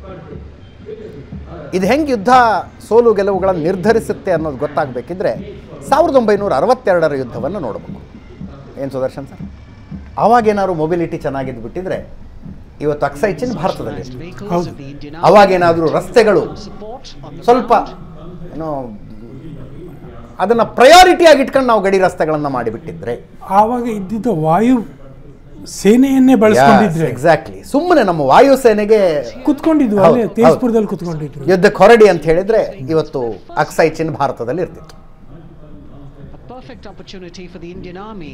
ಇದು ಹೆಂಗೆ ಯುದ್ಧ ಸೋಲು ಗೆಲುವುಗಳನ್ನು ನಿರ್ಧರಿಸುತ್ತೆ ಅನ್ನೋದು ಗೊತ್ತಾಗಬೇಕಿದ್ರೆ ಸಾವಿರದ ಒಂಬೈನೂರ ಅರವತ್ತೆರಡರ ಯುದ್ಧವನ್ನು ನೋಡಬೇಕು ಏನು ಸುದರ್ಶನ್ ಸರ್ ಅವಾಗೇನಾದ್ರು ಮೊಬಿಲಿಟಿ ಚೆನ್ನಾಗಿದ್ದು ಬಿಟ್ಟಿದ್ರೆ ಇವತ್ತು ಅಕ್ಸೈಚಿನ್ ಭಾರತದಲ್ಲಿ ಹೌದು ಅವಾಗೇನಾದರೂ ರಸ್ತೆಗಳು ಸ್ವಲ್ಪ ಏನೋ ಅದನ್ನು ಪ್ರಯಾರಿಟಿಯಾಗಿ ಇಟ್ಕೊಂಡು ನಾವು ಗಡಿ ರಸ್ತೆಗಳನ್ನು ಮಾಡಿಬಿಟ್ಟಿದ್ರೆ ಆವಾಗ ಇದ್ದಿದ್ದ ವಾಯು ಸೇನೆಯನ್ನೇ ಬಳಸ್ಕೊಂಡಿದ್ರೆ ಎಕ್ಸಾಕ್ಟ್ಲಿ ಸುಮ್ಮನೆ ನಮ್ಮ ವಾಯುಸೇನೆಗೆ ಕುತ್ಕೊಂಡಿದ್ವು ಹೌದು, ಅಲ್ಲೇ ಹೌದು. ತೇಜ್ಪುರದಲ್ಲಿ ಕುತ್ಕೊಂಡಿದ್ರು ಯುದ್ಧಕ್ಕೆ ಹೊರಡಿ ಅಂತ ಹೇಳಿದ್ರೆ ಇವತ್ತು ಅಕ್ಸೈಚಿನ್ ಭಾರತದಲ್ಲಿ ಇರ್ತಿತ್ತು A perfect opportunity for the Indian Army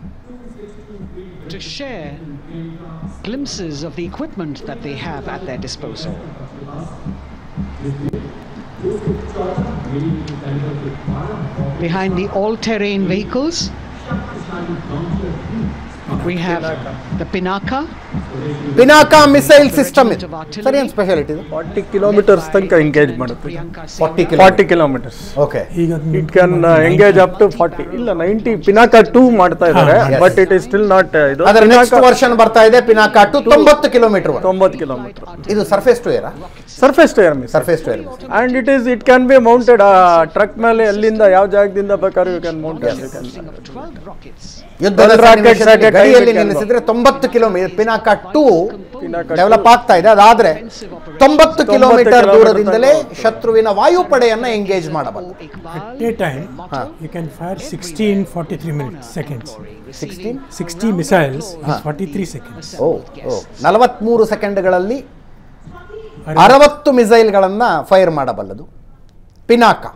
to share glimpses of the equipment that they have at their disposal. Behind the all-terrain vehicles, we have the Pinaka, Pinaka missile system ಇದು ಸರಿ ಏನು ಸ್ಪೆಷಾಲಿಟಿ ಇದು ಫಾರ್ಟಿ ಕಿಲೋಮೀಟರ್ಸ್ ತನಕ engage ಮಾಡುತ್ತೆ forty forty kilometres okay ಈಗ ಅದ್ನ it can engage up to forty ಇಲ್ಲ ninety Pinaka two ಮಾಡ್ತಾ ಇದ್ದಾರೆ yes. But it is still not ಇದು ಅದರ ನೆಕ್ಸ್ಟ್ Pinaka ವರ್ಷನ್ ಬರ್ತಾ ಇದೆ ಪಿನಾಕಾ ಟು ತೊಂಬತ್ತು ಕಿಲೋಮೀಟರ್ ತೊಂಬತ್ತು ಕಿಲೋಮೀಟರ್ ಇದು surface to air surface to air miss surface to air and it is it can B mounted truck ಮೇಲೆ ಎಲ್ಲಿಂದ ಯಾವ ಜಾಗದಿಂದ ಬೇಕಾದ್ರೂ you can mount you can of 12 rockets. ಯುದ್ಧದ One rocket ಸನ್ನಿವೇಶದಲ್ಲಿ at a time ಗಡಿಯಲ್ಲಿ we can ನಿಲ್ಲಿಸಿದ್ರೆ ತೊಂಬತ್ತು kilometre Pinaka two Pinaka develop ಆಗ್ತಾ ಇದೆ ಅದಾದ್ರೆ ತೊಂಬತ್ತು ಕಿಲೋಮೀಟರ್ kilometer ದೂರದಿಂದಲೇ ತನಕ ಶತ್ರುವಿನ ವಾಯುಪಡೆಯನ್ನ ಎಂಗೇಜ್ ಮಾಡಬಲ್ಲ day time you can fire sixteen forty three minutes seconds sixteen sixty missiles forty three seconds oh oh ನಲವತ್ಮೂರು ಸೆಕೆಂಡ್ಗಳಲ್ಲಿ ಅರವತ್ತು ಮಿಸೈಲ್ಗಳನ್ನು ಫೈರ್ ಮಾಡಬಲ್ಲದು ಪಿನಾಕ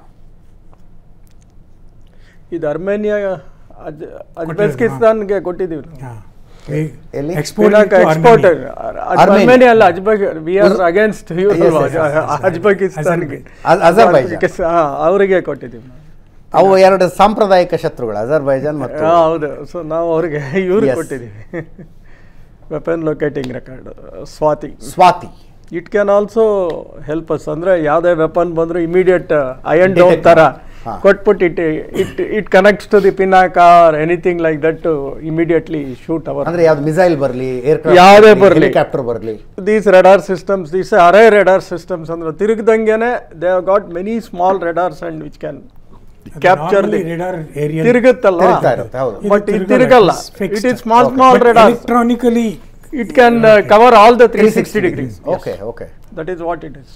ಇದು ಅರ್ಮೇನಿಯಾ ಅಜ್ ಅಜ್ಬೆಸ್ಕಿಸ್ತಾನ್ಗೆ ಕೊಟ್ಟಿದ್ದೀವಿ ಎಲ್ಲಿ? Export export Armenia. ಅರ್ಮೇನಿಯಾ ಅಲ್ಲ Uzbek we are Uz- against Yes, yes, ಅಜ್ಬೆಕಿಸ್ತಾನ್ಗೆ Az- Azerbaijan. ಹಾ, ಅವರಿಗೆ ಕೊಟ್ಟಿದ್ದೀವಿ ಅವು ಎರಡು ಸಾಂಪ್ರದಾಯಿಕ ಶತ್ರುಗಳು ಅಜರ್ಬೈಜಾನ್ ಮತ್ತು ಹಾ, ಹೌದು ಸೊ ನಾವು ಅವ್ರಿಗೆ ಇವ್ರಿಗೆ Yes. ಕೊಟ್ಟಿದ್ದೀವಿ weapon locating record Swathi Swathi it can also help us ಅಂದ್ರೆ ಯಾವುದೇ ವೆಪನ್ ಬಂದ್ರು ಇಮಿಡಿಯೇಟ್ ಅಯನ್ ಡೌನ್ Detect. ತರ ಹಾ. ಕೊಟ್ಬಿಟ್ಟು it it it connects to the Pinaka or anything like that to immediately shoot ಅವರ್ ಅಂದ್ರೆ ಯಾವ್ದು ಮಿಸೈಲ್ ಬರಲಿ ಯಾವ್ದೇ ಬರ್ಲಿ. ಹೆಲಿಕಾಪ್ಟರ್ ಬರಲಿ these radar systems these are radar systems ಅಂದ್ರೆ ತಿರುಗ್ದಂಗೆನೆ they have got many small radars and which can capture the radar area ತಿರುಗುತ್ತಲ್ಲ ತಿರುಗ್ತಾ ಇರುತ್ತೆ, ಹೌದು. ಬಟ್ ಇದು ತಿರುಗಲ್ಲ it is small small radar electronically it can cover all the three sixty degrees okay okay that is what it is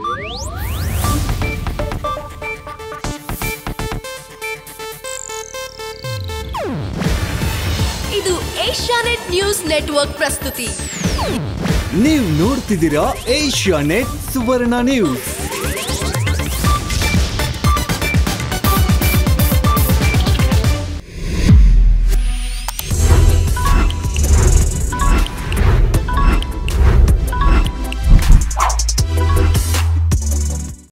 ಇದು Asianet news network ಪ್ರಸ್ತುತಿ ನೀವು ನೋಡ್ತಿದ್ದೀರಾ ಏಷ್ಯಾ ನೆಟ್ ಸುವರ್ಣ ನ್ಯೂಸ್